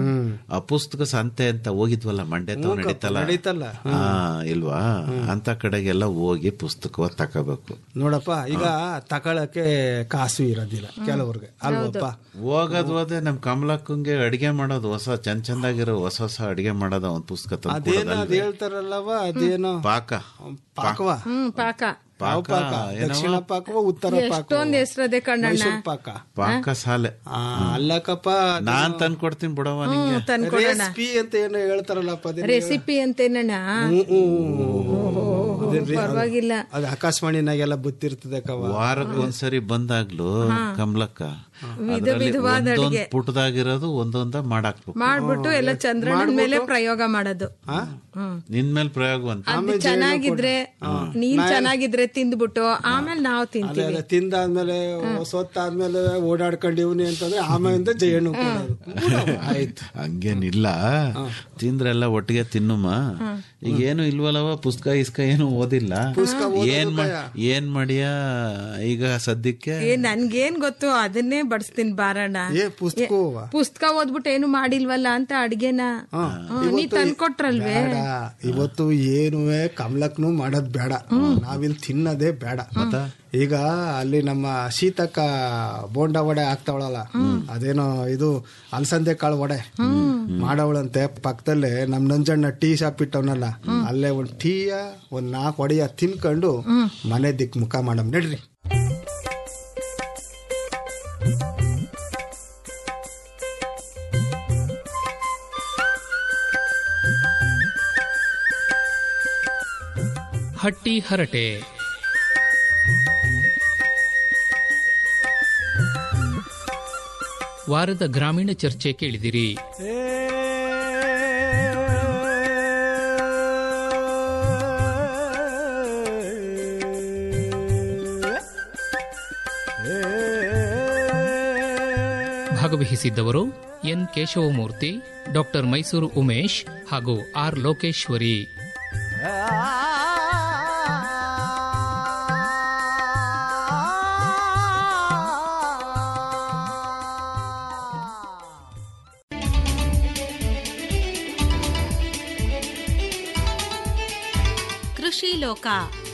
ಆ ಪುಸ್ತಕ ಸಂತೆ ಅಂತ ಹೋಗಿದ್ವಲ್ಲ ಮಂಡ್ಯ ತಾವ್ ನಡೀತಲ್ಲ ನಡೀತಲ್ಲ ಹಾ ಇಲ್ವಾ ಅಂತ ಕಡೆಗೆಲ್ಲ ಹೋಗಿ ಪುಸ್ತಕ ತಕೋಬೇಕು ನೋಡಪ್ಪ ಈಗ ತಗೊಳಕ್ಕೆ ಕಾಸು ಇರೋದಿಲ್ಲ ಕೆಲವ್ರಿಗೆ ಅಲ್ವಪ್ಪ ಹೋಗೋದ್ ಹೋದೆ ನಮ್ ಕಮಲಕ್ಕಂಗೆ ಅಡಿಗೆ ಮಾಡೋದು ಹೊಸ ಚಂದ ಚಂದಾಗಿರೋ ಹೊಸ ಹೊಸ ಅಡಿಗೆ ಮಾಡೋದ ಒಂದ್ ಪುಸ್ತಕ ತಂದು ಅದೇನೋ ಅದ್ ಹೇಳ್ತಾರಲ್ಲವ ಅದೇನೋ ಪಾಕ ಪಾಕವ ಹ್ಮ್ ಪಾಕ ಯಾವ ಪಾಕ ದಕ್ಷಿಣ ಪಾಕವ ಉತ್ತರ ಪಾಕ ಎಷ್ಟೊಂದ್ ಹೆಸ್ರದೆ ಕಣ್ಣಣ್ಣ ಮೈಸೂರು ಪಾಕ ಪಾಕ ಸಾಲೆ ಆ, ಅಲ್ಲಕ್ಕಪ್ಪ ನಾನ್ ತಂದ್ ಕೊಡ್ತೀನಿ ಬಿಡವ ನಿಂಗೆ ತಂದ್ಕೊಡೋಣ ರೆಸಿಪಿ ಅಂತ ಏನೋ ಹೇಳ್ತಾರಲ್ಲಪ್ಪ ಅದೇನು ರೆಸಿಪಿ ಅಂತೇನಣ್ಣ ಅದೇನ್ರಿ? ಪರವಾಗಿಲ್ಲ ಅದು ಆಕಾಶವಾಣಿನಾಗೆಲ್ಲ ಗೊತ್ತಿರ್ತದೆ ಕವ ವಾರಕ್ಕೆ ಒಂದ್ಸರಿ ಬಂದಾಗ್ಲು ಕಮಲಕ್ಕ ವಿಧ ಅದ್ರಲ್ಲಿ ವಿಧವಾದ ಒಂದೊಂದ್ ಅಡಿಗೆ ಪುಟದಾಗಿರೋದು ಒಂದೊಂದ ಮಾಡಾಕ್ಬೇಕು ಮಾಡ್ಬಿಟ್ಟು ಎಲ್ಲ ಚಂದ್ರನ ಮೇಲೆ ಪ್ರಯೋಗ ಮಾಡೋದು ಹ್ಮ್ ನಿನ್ ಮೇಲೆ ಪ್ರಯೋಗ ಅಂತ ಅದು ಚೆನ್ನಾಗಿದ್ರೆ ನೀನ್ ಚೆನ್ನಾಗಿದ್ರೆ ತಿಂದ್ಬಿಟ್ಟು ಆಮೇಲೆ ನಾವ್ ಅದೇ ತಿಂತೀವಿ ಅದೇ ತಿಂದಾದ್ಮೇಲೆ ಸೊತ್ತಾದ್ಮೇಲೆ ಓಡಾಡ್ಕೊಂಡಿವ್ನಿ ಅಂತಂದ್ರೆ ಆಮೇಲಿಂದ ಜಯಣ್ಣು ಕೊಡೋದು ಬಿಡವ್ವ, ಆಯ್ತು ಹಂಗೇನಿಲ್ಲ ತಿಂದ್ರೆಲ್ಲ ಒಟ್ಟಿಗೆ ತಿನ್ನುಮ್ಮ ಈಗ ಏನು ಇಲ್ವಲ್ಲವ ಪುಸ್ತಕ ಇಸ್ಕ ಏನು ಓದಿಲ್ಲ ಏನ್ ಮಾ- ಏನ್ ಮಾಡಿಯ ಈಗ ಸದ್ಯಕ್ಕೆ ಏ ನನ್ಗೇನ್ ಗೊತ್ತು ಅದನ್ನೇ ಬಡಿಸ್ತೀನಿ ಬಾರಣ್ಣ ಏ ಪುಸ್ತಕ ಪುಸ್ತಕ ಓದ್ಬಿಟ್ಟು ಏನು ಮಾಡಿಲ್ವಲ್ಲ ಅಂತ ಅಡ್ಗೆನ ಹ್ಮ್, ನೀ ತಂದ್ಕೊಟ್ರಲ್ವೇ ಬೇಡ ಇವತ್ತು ಏನುವೆ ಕಮಲಕ್ನು ಮಾಡೋದ್ ಬೇಡ ನಾವಿಲ್ಲಿ ತಿನ್ನೋದೇ ಬೇಡ ಈಗ ಅಲ್ಲಿ ನಮ್ಮ ಸೀತಕ್ಕ ಬೋಂಡ ವಡೆ ಆಗ್ತಾವಳಲ್ಲ ಅದೇನೋ ಇದು ಅಲಸಂದೆ ಕಾಳು ವಡೆ ಮಾಡವಳಂತೆ ಪಕ್ಕದಲ್ಲೇ ನಮ್ ನಂಜಣ್ಣ ಟೀ ಶಾಪ್ ಇಟ್ಟವನಲ್ಲ ಅಲ್ಲೇ ಒಂದ್ ಟೀಯ ಒಂದ್ ನಾಲ್ಕು ಒಡೆಯ ತಿನ್ಕೊಂಡು ಮನೆ ದಿಕ್ ಮುಖ ಮಾಡಮ್ ನಡ್ರಿ ಹಟ್ಟಿ ಹರಟೆ ವಾರದ ಗ್ರಾಮೀಣ ಚರ್ಚೆ ಕೇಳಿದಿರಿ ಭಾಗವಹಿಸಿದ್ದವರು ಎನ್ ಕೇಶವಮೂರ್ತಿ ಡಾಕ್ಟರ್ ಮೈಸೂರು ಉಮೇಶ್ ಹಾಗೂ ಆರ್ ಲೋಕೇಶ್ವರಿ ಕೃಷಿ ಲೋಕ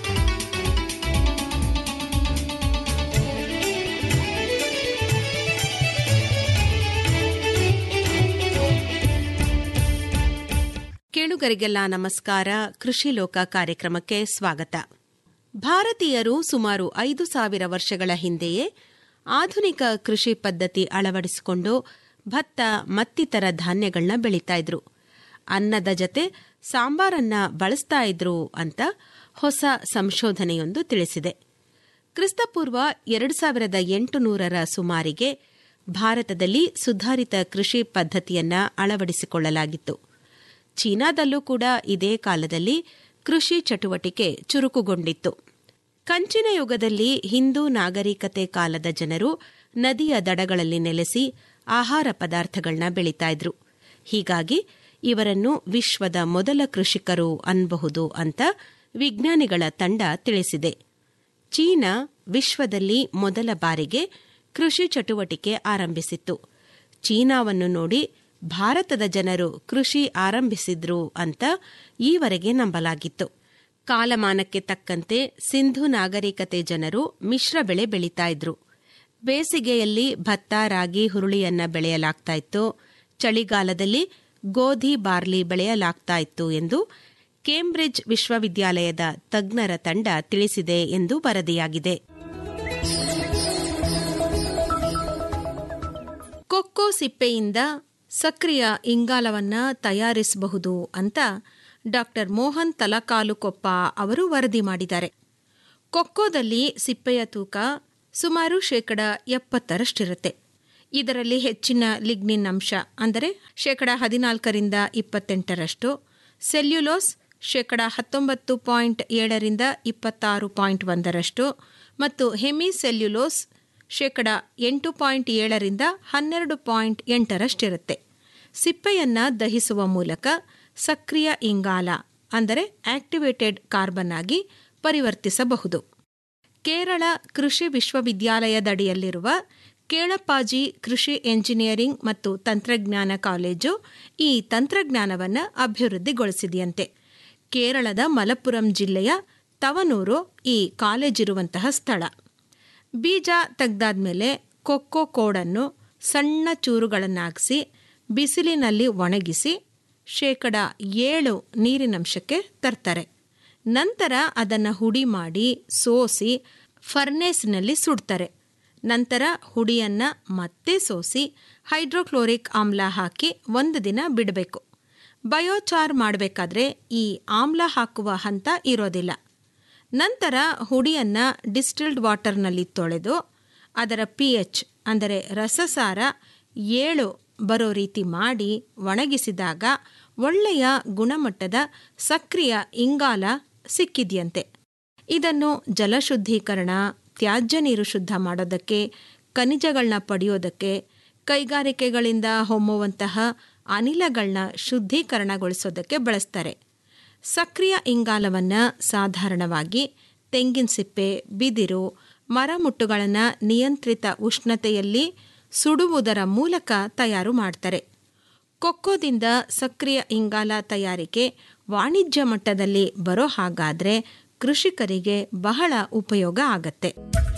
ಕೇಳುಗರಿಗೆಲ್ಲ ನಮಸ್ಕಾರ ಕೃಷಿ ಲೋಕ ಕಾರ್ಯಕ್ರಮಕ್ಕೆ ಸ್ವಾಗತ ಭಾರತೀಯರು ಸುಮಾರು ಐದು ಸಾವಿರ ವರ್ಷಗಳ ಹಿಂದೆಯೇ ಆಧುನಿಕ ಕೃಷಿ ಪದ್ಧತಿ ಅಳವಡಿಸಿಕೊಂಡು ಭತ್ತ ಮತ್ತಿತರ ಧಾನ್ಯಗಳನ್ನ ಬೆಳೀತಾ ಇದ್ರು ಅನ್ನದ ಜತೆ ಸಾಂಬಾರನ್ನ ಬಳಸ್ತಾ ಇದ್ರು ಅಂತ ಹೊಸ ಸಂಶೋಧನೆಯೊಂದು ತಿಳಿಸಿದೆ ಕ್ರಿಸ್ತಪೂರ್ವ ಎರಡು ಸಾವಿರದ ಎಂಟು ನೂರರ ಸುಮಾರಿಗೆ ಭಾರತದಲ್ಲಿ ಸುಧಾರಿತ ಕೃಷಿ ಪದ್ಧತಿಯನ್ನ ಅಳವಡಿಸಿಕೊಳ್ಳಲಾಗಿತ್ತು ಚೀನಾದಲ್ಲೂ ಕೂಡ ಇದೇ ಕಾಲದಲ್ಲಿ ಕೃಷಿ ಚಟುವಟಿಕೆ ಚುರುಕುಗೊಂಡಿತ್ತು ಕಂಚಿನ ಯುಗದಲ್ಲಿ ಹಿಂದೂ ನಾಗರಿಕತೆ ಕಾಲದ ಜನರು ನದಿಯ ದಡಗಳಲ್ಲಿ ನೆಲೆಸಿ ಆಹಾರ ಪದಾರ್ಥಗಳನ್ನ ಬೆಳೀತಾ ಇದ್ರು ಹೀಗಾಗಿ ಇವರನ್ನು ವಿಶ್ವದ ಮೊದಲ ಕೃಷಿಕರು ಅನ್ಬಹುದು ಅಂತ ವಿಜ್ಞಾನಿಗಳ ತಂಡ ತಿಳಿಸಿದೆ ಚೀನಾ ವಿಶ್ವದಲ್ಲಿ ಮೊದಲ ಬಾರಿಗೆ ಕೃಷಿ ಚಟುವಟಿಕೆ ಆರಂಭಿಸಿತ್ತು ಚೀನಾವನ್ನು ನೋಡಿ ಭಾರತದ ಜನರು ಕೃಷಿ ಆರಂಭಿಸಿದ್ರು ಅಂತ ಈವರೆಗೆ ನಂಬಲಾಗಿತ್ತು ಕಾಲಮಾನಕ್ಕೆ ತಕ್ಕಂತೆ ಸಿಂಧು ನಾಗರಿಕತೆ ಜನರು ಮಿಶ್ರ ಬೆಳೆ ಬೆಳೀತಾ ಇದ್ರು ಬೇಸಿಗೆಯಲ್ಲಿ ಭತ್ತ ರಾಗಿ ಹುರುಳಿಯನ್ನ ಬೆಳೆಯಲಾಗ್ತಾ ಇತ್ತು ಚಳಿಗಾಲದಲ್ಲಿ ಗೋಧಿ ಬಾರ್ಲಿ ಬೆಳೆಯಲಾಗ್ತಾ ಇತ್ತು ಎಂದು ಕೇಂಬ್ರಿಡ್ಜ್ ವಿಶ್ವವಿದ್ಯಾಲಯದ ತಜ್ಞರ ತಂಡ ತಿಳಿಸಿದೆ ಎಂದು ವರದಿಯಾಗಿದೆ ಕೊಕ್ಕೋ ಸಿಪ್ಪೆಯಿಂದ ಸಕ್ರಿಯ ಇಂಗಾಲವನ್ನ ತಯಾರಿಸಬಹುದು ಅಂತ ಡಾಕ್ಟರ್ ಮೋಹನ್ ತಲಕಾಲುಕೊಪ್ಪ ಅವರು ವರದಿ ಮಾಡಿದ್ದಾರೆ ಕೊಕ್ಕೋದಲ್ಲಿ ಸಿಪ್ಪೆಯ ತೂಕ ಸುಮಾರು ಶೇಕಡ ಎಪ್ಪತ್ತರಷ್ಟಿರುತ್ತೆ ಇದರಲ್ಲಿ ಹೆಚ್ಚಿನ ಲಿಗ್ನಿನ್ ಅಂಶ ಅಂದರೆ ಶೇಕಡ ಹದಿನಾಲ್ಕರಿಂದ ಇಪ್ಪತ್ತೆಂಟರಷ್ಟು ಸೆಲ್ಯುಲೋಸ್ ಶೇಕಡ ಹತ್ತೊಂಬತ್ತು ಪಾಯಿಂಟ್ ಏಳರಿಂದ ಇಪ್ಪತ್ತಾರು ಪಾಯಿಂಟ್ ಒಂದರಷ್ಟು ಮತ್ತು ಹೆಮಿಸೆಲ್ಯುಲೋಸ್ ಶೇಕಡ ಎಂಟು ಪಾಯಿಂಟ್ ಏಳರಿಂದ ಹನ್ನೆರಡು ಪಾಯಿಂಟ್ ಎಂಟರಷ್ಟಿರುತ್ತೆ ಸಿಪ್ಪೆಯನ್ನ ದಹಿಸುವ ಮೂಲಕ ಸಕ್ರಿಯ ಇಂಗಾಲ ಅಂದರೆ ಆಕ್ಟಿವೇಟೆಡ್ ಕಾರ್ಬನ್ ಆಗಿ ಪರಿವರ್ತಿಸಬಹುದು ಕೇರಳ ಕೃಷಿ ವಿಶ್ವವಿದ್ಯಾಲಯದಡಿಯಲ್ಲಿರುವ ಕೇಳಪ್ಪಾಜಿ ಕೃಷಿ ಎಂಜಿನಿಯರಿಂಗ್ ಮತ್ತು ತಂತ್ರಜ್ಞಾನ ಕಾಲೇಜು ಈ ತಂತ್ರಜ್ಞಾನವನ್ನು ಅಭಿವೃದ್ಧಿಗೊಳಿಸಿದೆಯಂತೆ ಕೇರಳದ ಮಲಪ್ಪುರಂ ಜಿಲ್ಲೆಯ ತವನೂರು ಈ ಕಾಲೇಜಿರುವಂತಹ ಸ್ಥಳ ಬೀಜ ತೆಗ್ದಾದ್ಮೇಲೆ ಕೊಕ್ಕೋ ಕೋಡನ್ನು ಸಣ್ಣ ಚೂರುಗಳನ್ನಾಗಿಸಿ ಬಿಸಿಲಿನಲ್ಲಿ ಒಣಗಿಸಿ ಶೇಕಡ ಏಳು ನೀರಿನಂಶಕ್ಕೆ ತರ್ತಾರೆ ನಂತರ ಅದನ್ನು ಹುಡಿ ಮಾಡಿ ಸೋಸಿ ಫರ್ನೇಸ್ನಲ್ಲಿ ಸುಡ್ತಾರೆ ನಂತರ ಹುಡಿಯನ್ನು ಮತ್ತೆ ಸೋಸಿ ಹೈಡ್ರೋಕ್ಲೋರಿಕ್ ಆಮ್ಲ ಹಾಕಿ ಒಂದು ದಿನ ಬಿಡಬೇಕು ಬಯೋಚಾರ್ ಮಾಡಬೇಕಾದ್ರೆ ಈ ಆಮ್ಲ ಹಾಕುವ ಹಂತ ಇರೋದಿಲ್ಲ ನಂತರ ಹುಡಿಯನ್ನು ಡಿಸ್ಟಿಲ್ಡ್ ವಾಟರ್ನಲ್ಲಿ ತೊಳೆದು ಅದರ ಪಿ ಎಚ್ ಅಂದರೆ ರಸಸಾರ ಏಳು ಬರೋ ರೀತಿ ಮಾಡಿ ಒಣಗಿಸಿದಾಗ ಒಳ್ಳೆಯ ಗುಣಮಟ್ಟದ ಸಕ್ರಿಯ ಇಂಗಾಲ ಸಿಕ್ಕಿದೆಯಂತೆ ಇದನ್ನು ಜಲಶುದ್ಧೀಕರಣ ತ್ಯಾಜ್ಯ ನೀರು ಶುದ್ಧ ಮಾಡೋದಕ್ಕೆ ಖನಿಜಗಳನ್ನ ಪಡೆಯೋದಕ್ಕೆ ಕೈಗಾರಿಕೆಗಳಿಂದ ಹೊಮ್ಮುವಂತಹ ಅನಿಲಗಳನ್ನ ಶುದ್ಧೀಕರಣಗೊಳಿಸೋದಕ್ಕೆ ಬಳಸ್ತಾರೆ ಸಕ್ರಿಯ ಇಂಗಾಲವನ್ನು ಸಾಧಾರಣವಾಗಿ ತೆಂಗಿನ ಸಿಪ್ಪೆ ಬಿದಿರು ಮರಮುಟ್ಟುಗಳನ್ನು ನಿಯಂತ್ರಿತ ಉಷ್ಣತೆಯಲ್ಲಿ ಸುಡುವುದರ ಮೂಲಕ ತಯಾರು ಮಾಡ್ತಾರೆ ಕೊಕ್ಕೋದಿಂದ ಸಕ್ರಿಯ ಇಂಗಾಲ ತಯಾರಿಕೆ ವಾಣಿಜ್ಯ ಮಟ್ಟದಲ್ಲಿ ಬರೋ ಹಾಗಾದ್ರೆ ಕೃಷಿಕರಿಗೆ ಬಹಳ ಉಪಯೋಗ ಆಗತ್ತೆ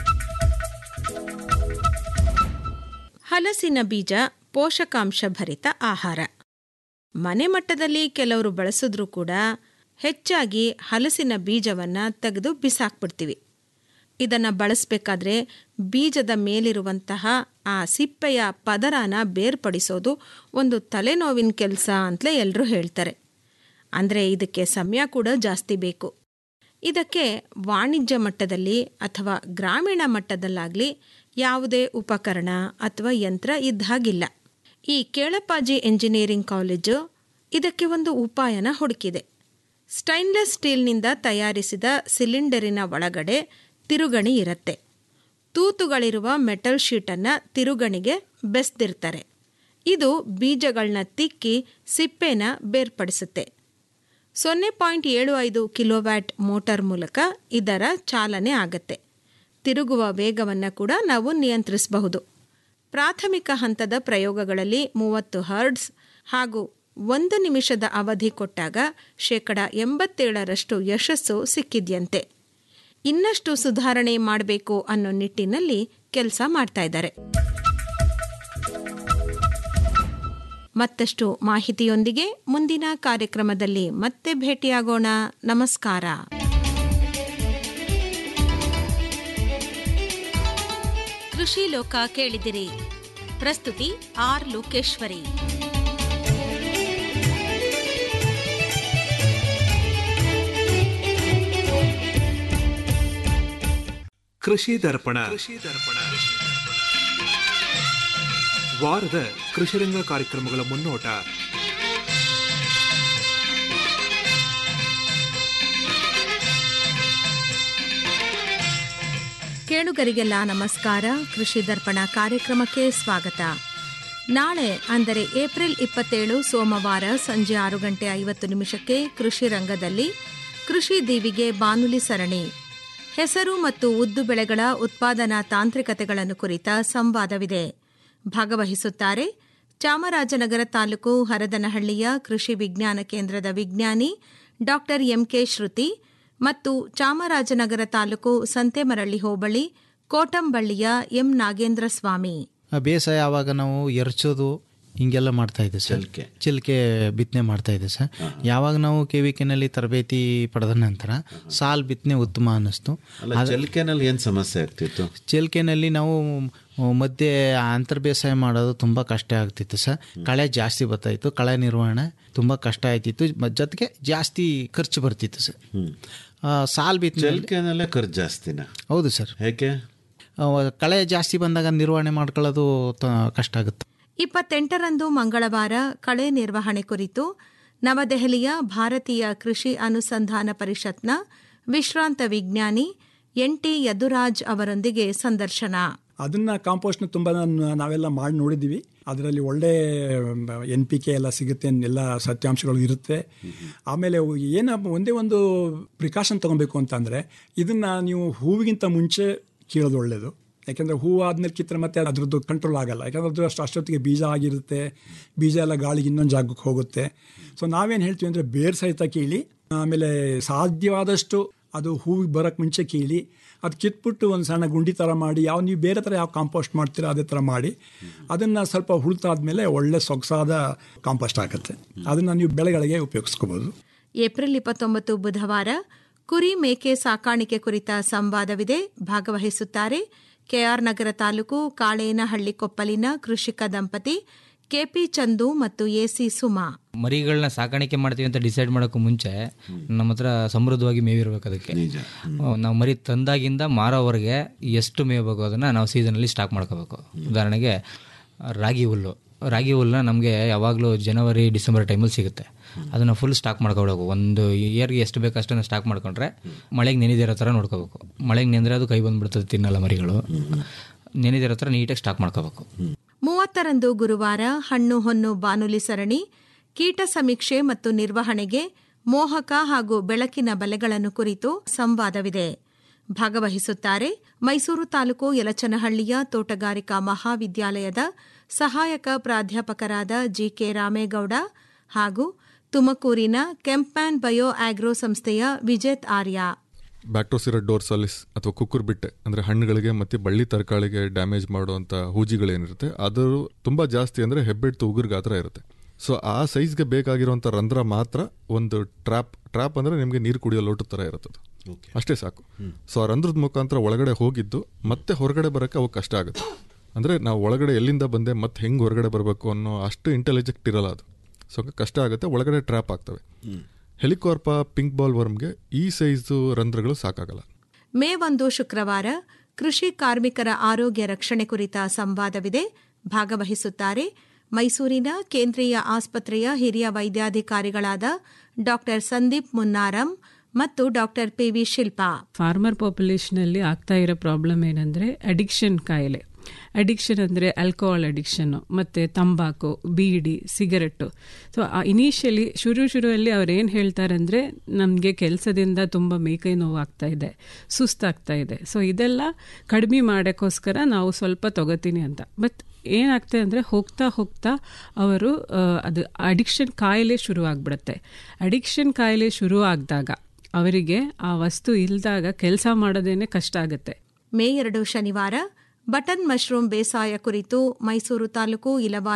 ಹಲಸಿನ ಬೀಜ ಪೋಷಕಾಂಶ ಭರಿತ ಆಹಾರ ಮನೆ ಮಟ್ಟದಲ್ಲಿ ಕೆಲವರು ಬಳಸಿದ್ರೂ ಕೂಡ ಹೆಚ್ಚಾಗಿ ಹಲಸಿನ ಬೀಜವನ್ನ ತೆಗೆದು ಬಿಸಾಕ್ಬಿಡ್ತೀವಿ ಇದನ್ನ ಬಳಸಬೇಕಾದ್ರೆ ಬೀಜದ ಮೇಲಿರುವಂತಹ ಆ ಸಿಪ್ಪೆಯ ಪದರನ ಬೇರ್ಪಡಿಸೋದು ಒಂದು ತಲೆನೋವಿನ ಕೆಲಸ ಅಂತಲೇ ಎಲ್ಲರೂ ಹೇಳ್ತಾರೆ ಅಂದರೆ ಇದಕ್ಕೆ ಸಮಯ ಕೂಡ ಜಾಸ್ತಿ ಬೇಕು ಇದಕ್ಕೆ ವಾಣಿಜ್ಯ ಮಟ್ಟದಲ್ಲಿ ಅಥವಾ ಗ್ರಾಮೀಣ ಮಟ್ಟದಲ್ಲಾಗಲಿ ಯಾವುದೇ ಉಪಕರಣ ಅಥವಾ ಯಂತ್ರ ಇದ್ದ ಹಾಗಿಲ್ಲ ಈ ಕೇಳಪ್ಪಾಜಿ ಎಂಜಿನಿಯರಿಂಗ್ ಕಾಲೇಜು ಇದಕ್ಕೆ ಒಂದು ಉಪಾಯನ ಹುಡುಕಿದೆ ಸ್ಟೈನ್ಲೆಸ್ ಸ್ಟೀಲ್ನಿಂದ ತಯಾರಿಸಿದ ಸಿಲಿಂಡರಿನ ಒಳಗಡೆ ತಿರುಗಣಿ ಇರುತ್ತೆ ತೂತುಗಳಿರುವ ಮೆಟಲ್ ಶೀಟನ್ನು ತಿರುಗಣಿಗೆ ಬೆಸ್ದಿರ್ತಾರೆ ಇದು ಬೀಜಗಳನ್ನ ತಿಕ್ಕಿ ಸಿಪ್ಪೆನ ಬೇರ್ಪಡಿಸುತ್ತೆ ಸೊನ್ನೆ ಪಾಯಿಂಟ್ ಏಳು ಐದು ಕಿಲೋವ್ಯಾಟ್ ಮೋಟಾರ್ ಮೂಲಕ ಇದರ ಚಾಲನೆ ಆಗತ್ತೆ ತಿರುಗುವ ವೇಗವನ್ನು ಕೂಡ ನಾವು ನಿಯಂತ್ರಿಸಬಹುದು ಪ್ರಾಥಮಿಕ ಹಂತದ ಪ್ರಯೋಗಗಳಲ್ಲಿ ಮೂವತ್ತು ಹರ್ಡ್ಸ್ ಹಾಗೂ ಒಂದು ನಿಮಿಷದ ಅವಧಿ ಕೊಟ್ಟಾಗ ಶೇಕಡ ಎಂಬತ್ತೇಳರಷ್ಟು ಯಶಸ್ಸು ಸಿಕ್ಕಿದ್ಯಂತೆ ಇನ್ನಷ್ಟು ಸುಧಾರಣೆ ಮಾಡಬೇಕು ಅನ್ನೋ ನಿಟ್ಟಿನಲ್ಲಿ ಕೆಲಸ ಮಾಡ್ತಾ ಇದ್ದಾರೆ ಮತ್ತಷ್ಟು ಮಾಹಿತಿಯೊಂದಿಗೆ ಮುಂದಿನ ಕಾರ್ಯಕ್ರಮದಲ್ಲಿ ಮತ್ತೆ ಭೇಟಿಯಾಗೋಣ ನಮಸ್ಕಾರ ಕೃಷಿ ಲೋಕ ಕೇಳಿದಿರಿ ಪ್ರಸ್ತುತಿ ಆರ್ ಲೋಕೇಶ್ವರಿ ಕೃಷಿ ದರ್ಪಣ ಕೃಷಿ ದರ್ಪಣ ವಾರದ ಕೃಷಿರಂಗ ಕಾರ್ಯಕ್ರಮಗಳ ಮುನ್ನೋಟ ಕೇಳುಗರಿಗೆಲ್ಲ ನಮಸ್ಕಾರ ಕೃಷಿ ದರ್ಪಣ ಕಾರ್ಯಕ್ರಮಕ್ಕೆ ಸ್ವಾಗತ ನಾಳೆ ಅಂದರೆ ಏಪ್ರಿಲ್ ಇಪ್ಪತ್ತೇಳು ಸೋಮವಾರ ಸಂಜೆ ಆರು ಗಂಟೆ ಐವತ್ತು ನಿಮಿಷಕ್ಕೆ ಕೃಷಿ ರಂಗದಲ್ಲಿ ಕೃಷಿ ದೀವಿಗೆ ಬಾನುಲಿ ಸರಣಿ ಹೆಸರು ಮತ್ತು ಉದ್ದು ಬೆಳೆಗಳ ಉತ್ಪಾದನಾ ತಾಂತ್ರಿಕತೆಗಳನ್ನು ಕುರಿತ ಸಂವಾದವಿದೆ ಭಾಗವಹಿಸುತ್ತಾರೆ ಚಾಮರಾಜನಗರ ತಾಲೂಕು ಹರದನಹಳ್ಳಿಯ ಕೃಷಿ ವಿಜ್ಞಾನ ಕೇಂದ್ರದ ವಿಜ್ಞಾನಿ ಡಾಕ್ಟರ್ ಎಂಕೆ ಶ್ರುತಿ ಮತ್ತು ಚಾಮರಾಜನಗರ ತಾಲೂಕು ಸಂತೆಮರಳ್ಳಿ ಹೋಬಳಿ ಕೋಟಂಬಳ್ಳಿಯ ಎಂ ನಾಗೇಂದ್ರ ಸ್ವಾಮಿ ಆ ಬೇಸಾಯ ಆವಾಗ ನಾವು ಎರಚೋದು ಹಿಂಗೆಲ್ಲ ಮಾಡ್ತಾ ಇದ್ದೆ ಸರ್ ಚಿಲ್ಕೆ. ಚಿಲ್ಕೆ ಬಿತ್ತನೆ ಮಾಡ್ತಾ ಇದ್ದೆ ಸರ್ ಯಾವಾಗ ನಾವು ಕೆ ವಿ ಕೆನಲ್ಲಿ ತರಬೇತಿ ಪಡೆದ ನಂತರ ಸಾಲ್ ಬಿತ್ತನೆ ಉತ್ತಮ ಅನ್ನಿಸ್ತು ಅಲ್ಲ ಜಲ್ಕೆನಲ್ಲಿ ಏನ್ ಸಮಸ್ಯೆ ಆಗ್ತಿತ್ತು ಚಿಲ್ಕೆನಲ್ಲಿ ನಾವು ಮಧ್ಯೆ ಅಂತರ್ ಬೇಸಾಯ ಮಾಡೋದು ತುಂಬ ಕಷ್ಟ ಆಗ್ತಿತ್ತು ಸರ್ ಕಳೆ ಜಾಸ್ತಿ ಬರ್ತಾಯಿತ್ತು ಕಳೆ ನಿರ್ವಹಣೆ ತುಂಬ ಕಷ್ಟ ಆಯ್ತಿತ್ತು ಮ- ಜೊತೆಗೆ ಜಾಸ್ತಿ ಖರ್ಚು ಬರ್ತಿತ್ತು ಸರ್ ಆ, ಸಾಲ್ ಬಿತ್ತನೆ ಜಲ್ಕೆನಲ್ಲೇ ಖರ್ಚು ಜಾಸ್ತಿನ ಹೌದು ಸರ್ ಹೇಗೆ ಆ, ಕಳೆ ಜಾಸ್ತಿ ಬಂದಾಗ ನಿರ್ವಹಣೆ ಮಾಡ್ಕೊಳ್ಳೋದು ತ- ಕಷ್ಟ ಆಗುತ್ತೆ ಇಪ್ಪತ್ತೆಂಟರಂದು ಮಂಗಳವಾರ ಕಳೆ ನಿರ್ವಹಣೆ ಕುರಿತು ನವದೆಹಲಿಯ ಭಾರತೀಯ ಕೃಷಿ ಅನುಸಂಧಾನ ಪರಿಷತ್ನ ವಿಶ್ರಾಂತ ವಿಜ್ಞಾನಿ ಎನ್ ಟಿ ಯದುರಾಜ್ ಅವರೊಂದಿಗೆ ಸಂದರ್ಶನ ಅದನ್ನ ಕಾಂಪೋಸ್ಟ್ನ ತುಂಬ ನಾವೆಲ್ಲ ಮಾಡಿ ನೋಡಿದ್ದೀವಿ ಅದರಲ್ಲಿ ಒಳ್ಳೆ ಎನ್ ಪಿ ಕೆ ಎಲ್ಲ ಸಿಗುತ್ತೆ ಎಲ್ಲ ಸತ್ಯಾಂಶಗಳು ಇರುತ್ತೆ ಆಮೇಲೆ ಏನು ಒಂದೇ ಒಂದು ಪ್ರಿಕಾಷನ್ ತೊಗೊಬೇಕು ಅಂತಂದರೆ ಇದನ್ನು ನೀವು ಹೂವಿಗಿಂತ ಮುಂಚೆ ಕೀಳೋದು ಒಳ್ಳೆಯದು ಯಾಕೆಂದರೆ ಹೂವು ಆದ್ಮೇಲೆ ಕಿತ್ತರೆ ಮತ್ತೆ ಅದ್ರದ್ದು ಕಂಟ್ರೋಲ್ ಆಗಲ್ಲ ಯಾಕಂದ್ರೆ ಅದು ಅಷ್ಟು ಅಷ್ಟೊತ್ತಿಗೆ ಬೀಜ ಆಗಿರುತ್ತೆ ಬೀಜ ಎಲ್ಲ ಗಾಳಿಗೆ ಇನ್ನೊಂದು ಜಾಗಕ್ಕೆ ಹೋಗುತ್ತೆ ಸೊ ನಾವೇನು ಹೇಳ್ತೀವಿ ಅಂದರೆ ಬೇರ್ ಸಹಿತ ಕೀಳಿ ಆಮೇಲೆ ಸಾಧ್ಯವಾದಷ್ಟು ಅದು ಹೂವಿಗೆ ಬರೋಕ್ಕೆ ಮುಂಚೆ ಕೀಳಿ ಅದು ಕಿತ್ಬಿಟ್ಟು ಒಂದು ಸಣ್ಣ ಗುಂಡಿ ಥರ ಮಾಡಿ ಯಾವ ನೀವು ಬೇರೆ ಥರ ಯಾವ ಕಾಂಪೋಸ್ಟ್ ಮಾಡ್ತೀರೋ ಅದೇ ಥರ ಮಾಡಿ ಅದನ್ನು ಸ್ವಲ್ಪ ಹುಳ್ತಾದ್ಮೇಲೆ ಒಳ್ಳೆ ಸೊಗಸಾದ ಕಾಂಪೋಸ್ಟ್ ಆಗುತ್ತೆ ಅದನ್ನು ನೀವು ಬೆಳೆಗಳಿಗೆ ಉಪಯೋಗಿಸ್ಕೋಬೋದು ಏಪ್ರಿಲ್ ಇಪ್ಪತ್ತೊಂಬತ್ತು ಬುಧವಾರ ಕುರಿ ಮೇಕೆ ಸಾಕಾಣಿಕೆ ಕುರಿತ ಸಂವಾದವಿದೆ ಭಾಗವಹಿಸುತ್ತಾರೆ ಕೆಆರ್ ನಗರ ತಾಲೂಕು ಕಾಳೇನಹಳ್ಳಿ ಕೊಪ್ಪಲಿನ ಕೃಷಿಕ ದಂಪತಿ ಕೆಪಿ ಚಂದು ಮತ್ತು ಎಸಿ ಸುಮಾ ಮರಿಗಳನ್ನ ಸಾಕಾಣಿಕೆ ಮಾಡ್ತೀವಿ ಅಂತ ಡಿಸೈಡ್ ಮಾಡೋಕ್ಕೂ ಮುಂಚೆ ನಮ್ಮ ಹತ್ರ ಸಮೃದ್ಧವಾಗಿ ಮೇವಿರ್ಬೇಕು ಅದಕ್ಕೆ ನಾವು ಮರಿ ತಂದಾಗಿಂದ ಮಾರೋವರೆಗೆ ಎಷ್ಟು ಮೇವು ಬೇಕು ಅದನ್ನು ನಾವು ಸೀಸನಲ್ಲಿ ಸ್ಟಾಕ್ ಮಾಡ್ಕೋಬೇಕು ಉದಾಹರಣೆಗೆ ರಾಗಿ ಹುಲ್ಲು ರಾಗಿ ಹುಲ್ಲನ್ನ ನಮಗೆ ಯಾವಾಗಲೂ ಜನವರಿ ಡಿಸೆಂಬರ್ ಟೈಮಲ್ಲಿ ಸಿಗುತ್ತೆ ಅದನ್ನು ಫುಲ್ ಸ್ಟಾಕ್ ಮಾಡ್ಕೊಬೇಕು ಒಂದು ಇಯರ್ಗೆ ಎಷ್ಟು ಬೇಕು ಅಷ್ಟನ್ನು ಸ್ಟಾಕ್ ಮಾಡ್ಕೊಂಡ್ರೆ ಮಳೆಗೆ ನೆನೆದಿರೋ ಥರ ನೋಡ್ಕೋಬೇಕು ಮಳೆಗೆ ನೆಂದರೆ ಅದು ಕೈ ಬಂದ್ಬಿಡ್ತದೆ ತಿನ್ನಲ್ಲ ಮರಿಗಳು ನೆನೆದಿರೋ ಥರ ನೀಟಾಗಿ ಸ್ಟಾಕ್ ಮಾಡ್ಕೋಬೇಕು ಮೂವತ್ತರಂದು ಗುರುವಾರ ಹಣ್ಣು ಹೊನ್ನು ಬಾನುಲಿ ಸರಣಿ ಕೀಟ ಸಮೀಕ್ಷೆ ಮತ್ತು ನಿರ್ವಹಣೆಗೆ ಮೋಹಕ ಹಾಗೂ ಬೆಳಕಿನ ಬಲೆಗಳನ್ನು ಕುರಿತು ಸಂವಾದವಿದೆ ಭಾಗವಹಿಸುತ್ತಾರೆ ಮೈಸೂರು ತಾಲೂಕು ಯಲಚನಹಳ್ಳಿಯ ತೋಟಗಾರಿಕಾ ಮಹಾವಿದ್ಯಾಲಯದ ಸಹಾಯಕ ಪ್ರಾಧ್ಯಾಪಕರಾದ ಜಿಕೆ ರಾಮೇಗೌಡ ಹಾಗೂ ತುಮಕೂರಿನ ಕೆಂಪ್ಯಾನ್ ಬಯೋ ಆಗ್ರೋ ಸಂಸ್ಥೆಯ ವಿಜೇತ್ ಆರ್ಯ ಬ್ಯಾಕ್ಟೋಸಿರ ಡೋರ್ಸಾಲಿಸ್ ಅಥವಾ ಕುಕ್ಕುರ್ ಬಿಟ್ಟೆ ಅಂದರೆ ಹಣ್ಣುಗಳಿಗೆ ಮತ್ತು ಬಳ್ಳಿ ತರಕಾಳಿಗೆ ಡ್ಯಾಮೇಜ್ ಮಾಡುವಂಥ ಹೂಜಿಗಳೇನಿರುತ್ತೆ ಅದು ತುಂಬ ಜಾಸ್ತಿ ಅಂದರೆ ಹೆಬ್ಬೆಟ್ಟು ಉಗುರು ಗಾತ್ರ ಇರುತ್ತೆ ಸೊ ಆ ಸೈಜ್ಗೆ ಬೇಕಾಗಿರುವಂಥ ರಂಧ್ರ ಮಾತ್ರ ಒಂದು ಟ್ರ್ಯಾಪ್ ಟ್ರ್ಯಾಪ್ ಅಂದರೆ ನಿಮಗೆ ನೀರು ಕುಡಿಯೋ ಲೋಟದ ಥರ ಇರುತ್ತದೆ ಅಷ್ಟೇ ಸಾಕು ಸೊ ಆ ರಂಧ್ರದ ಮುಖಾಂತರ ಒಳಗಡೆ ಹೋಗಿದ್ದು ಮತ್ತೆ ಹೊರಗಡೆ ಬರೋಕ್ಕೆ ಅವು ಕಷ್ಟ ಆಗುತ್ತೆ ಅಂದರೆ ನಾವು ಒಳಗಡೆ ಎಲ್ಲಿಂದ ಬಂದೆ ಮತ್ತೆ ಹೆಂಗೆ ಹೊರಗಡೆ ಬರಬೇಕು ಅನ್ನೋ ಅಷ್ಟು ಇಂಟೆಲಿಜೆಂಟ್ ಇರಲ್ಲ ಅದು ಸೊ ಕಷ್ಟ ಆಗುತ್ತೆ ಒಳಗಡೆ ಟ್ರ್ಯಾಪ್ ಆಗ್ತವೆ ಹೆಲಿಕಾರ್ಪ ಪಿಂಕ್ ಬಾಲ್ ವರ್ಮ್ಗೆ ಈ ಸೈಜು ರಂಧ್ರಗಳು ಸಾಕಾಗಲ್ಲ ಮೇ ಒಂದು ಶುಕ್ರವಾರ ಕೃಷಿ ಕಾರ್ಮಿಕರ ಆರೋಗ್ಯ ರಕ್ಷಣೆ ಕುರಿತ ಸಂವಾದವಿದೆ ಭಾಗವಹಿಸುತ್ತಾರೆ ಮೈಸೂರಿನ ಕೇಂದ್ರೀಯ ಆಸ್ಪತ್ರೆಯ ಹಿರಿಯ ವೈದ್ಯಾಧಿಕಾರಿಗಳಾದ ಡಾ ಸಂದೀಪ್ ಮುನ್ನಾರಂ ಮತ್ತು ಡಾಕ್ಟರ್ ಪಿವಿ ಶಿಲ್ಪಾ ಫಾರ್ಮರ್ ಪಾಪ್ಯುಲೇಷನಲ್ಲಿ ಆಗ್ತಾ ಇರೋ ಪ್ರಾಬ್ಲಮ್ ಏನಂದರೆ ಅಡಿಕ್ಷನ್ ಕಾಯಿಲೆ ಅಡಿಕ್ಷನ್ ಅಂದರೆ ಆಲ್ಕೋಹಾಲ್ ಅಡಿಕ್ಷನ್ನು ಮತ್ತು ತಂಬಾಕು ಬೀಡಿ ಸಿಗರೆಟ್ಟು ಸೊ ಇನಿಷಿಯಲಿ ಶುರು ಶುರುವಲ್ಲಿ ಅವ್ರು ಏನು ಹೇಳ್ತಾರೆ ಅಂದರೆ ನಮಗೆ ಕೆಲಸದಿಂದ ತುಂಬ ಮೇಕೈ ನೋವು ಆಗ್ತಾ ಇದೆ ಸುಸ್ತಾಗ್ತಾ ಇದೆ ಸೊ ಇದೆಲ್ಲ ಕಡಿಮೆ ಮಾಡೋಕ್ಕೋಸ್ಕರ ನಾವು ಸ್ವಲ್ಪ ತಗೋತೀನಿ ಅಂತ ಬಟ್ ಏನಾಗ್ತದೆ ಅಂದರೆ ಹೋಗ್ತಾ ಹೋಗ್ತಾ ಅವರು ಅದು ಅಡಿಕ್ಷನ್ ಕಾಯಿಲೆ ಶುರು ಆಗ್ಬಿಡುತ್ತೆ ಅಡಿಕ್ಷನ್ ಕಾಯಿಲೆ ಶುರು ಆಗಿದಾಗ ಅವರಿಗೆ ಆ ವಸ್ತು ಇಲ್ದಾಗ ಕೆಲಸ ಮಾಡೋದೇನೆ ಕಷ್ಟ ಆಗುತ್ತೆ ಮೇ ಎರಡು ಶನಿವಾರ ಬಟನ್ ಮಶ್ರೂಮ್ ಬೇಸಾಯ ಕುರಿತು ಮೈಸೂರು ತಾಲೂಕು ಇಲವಾರ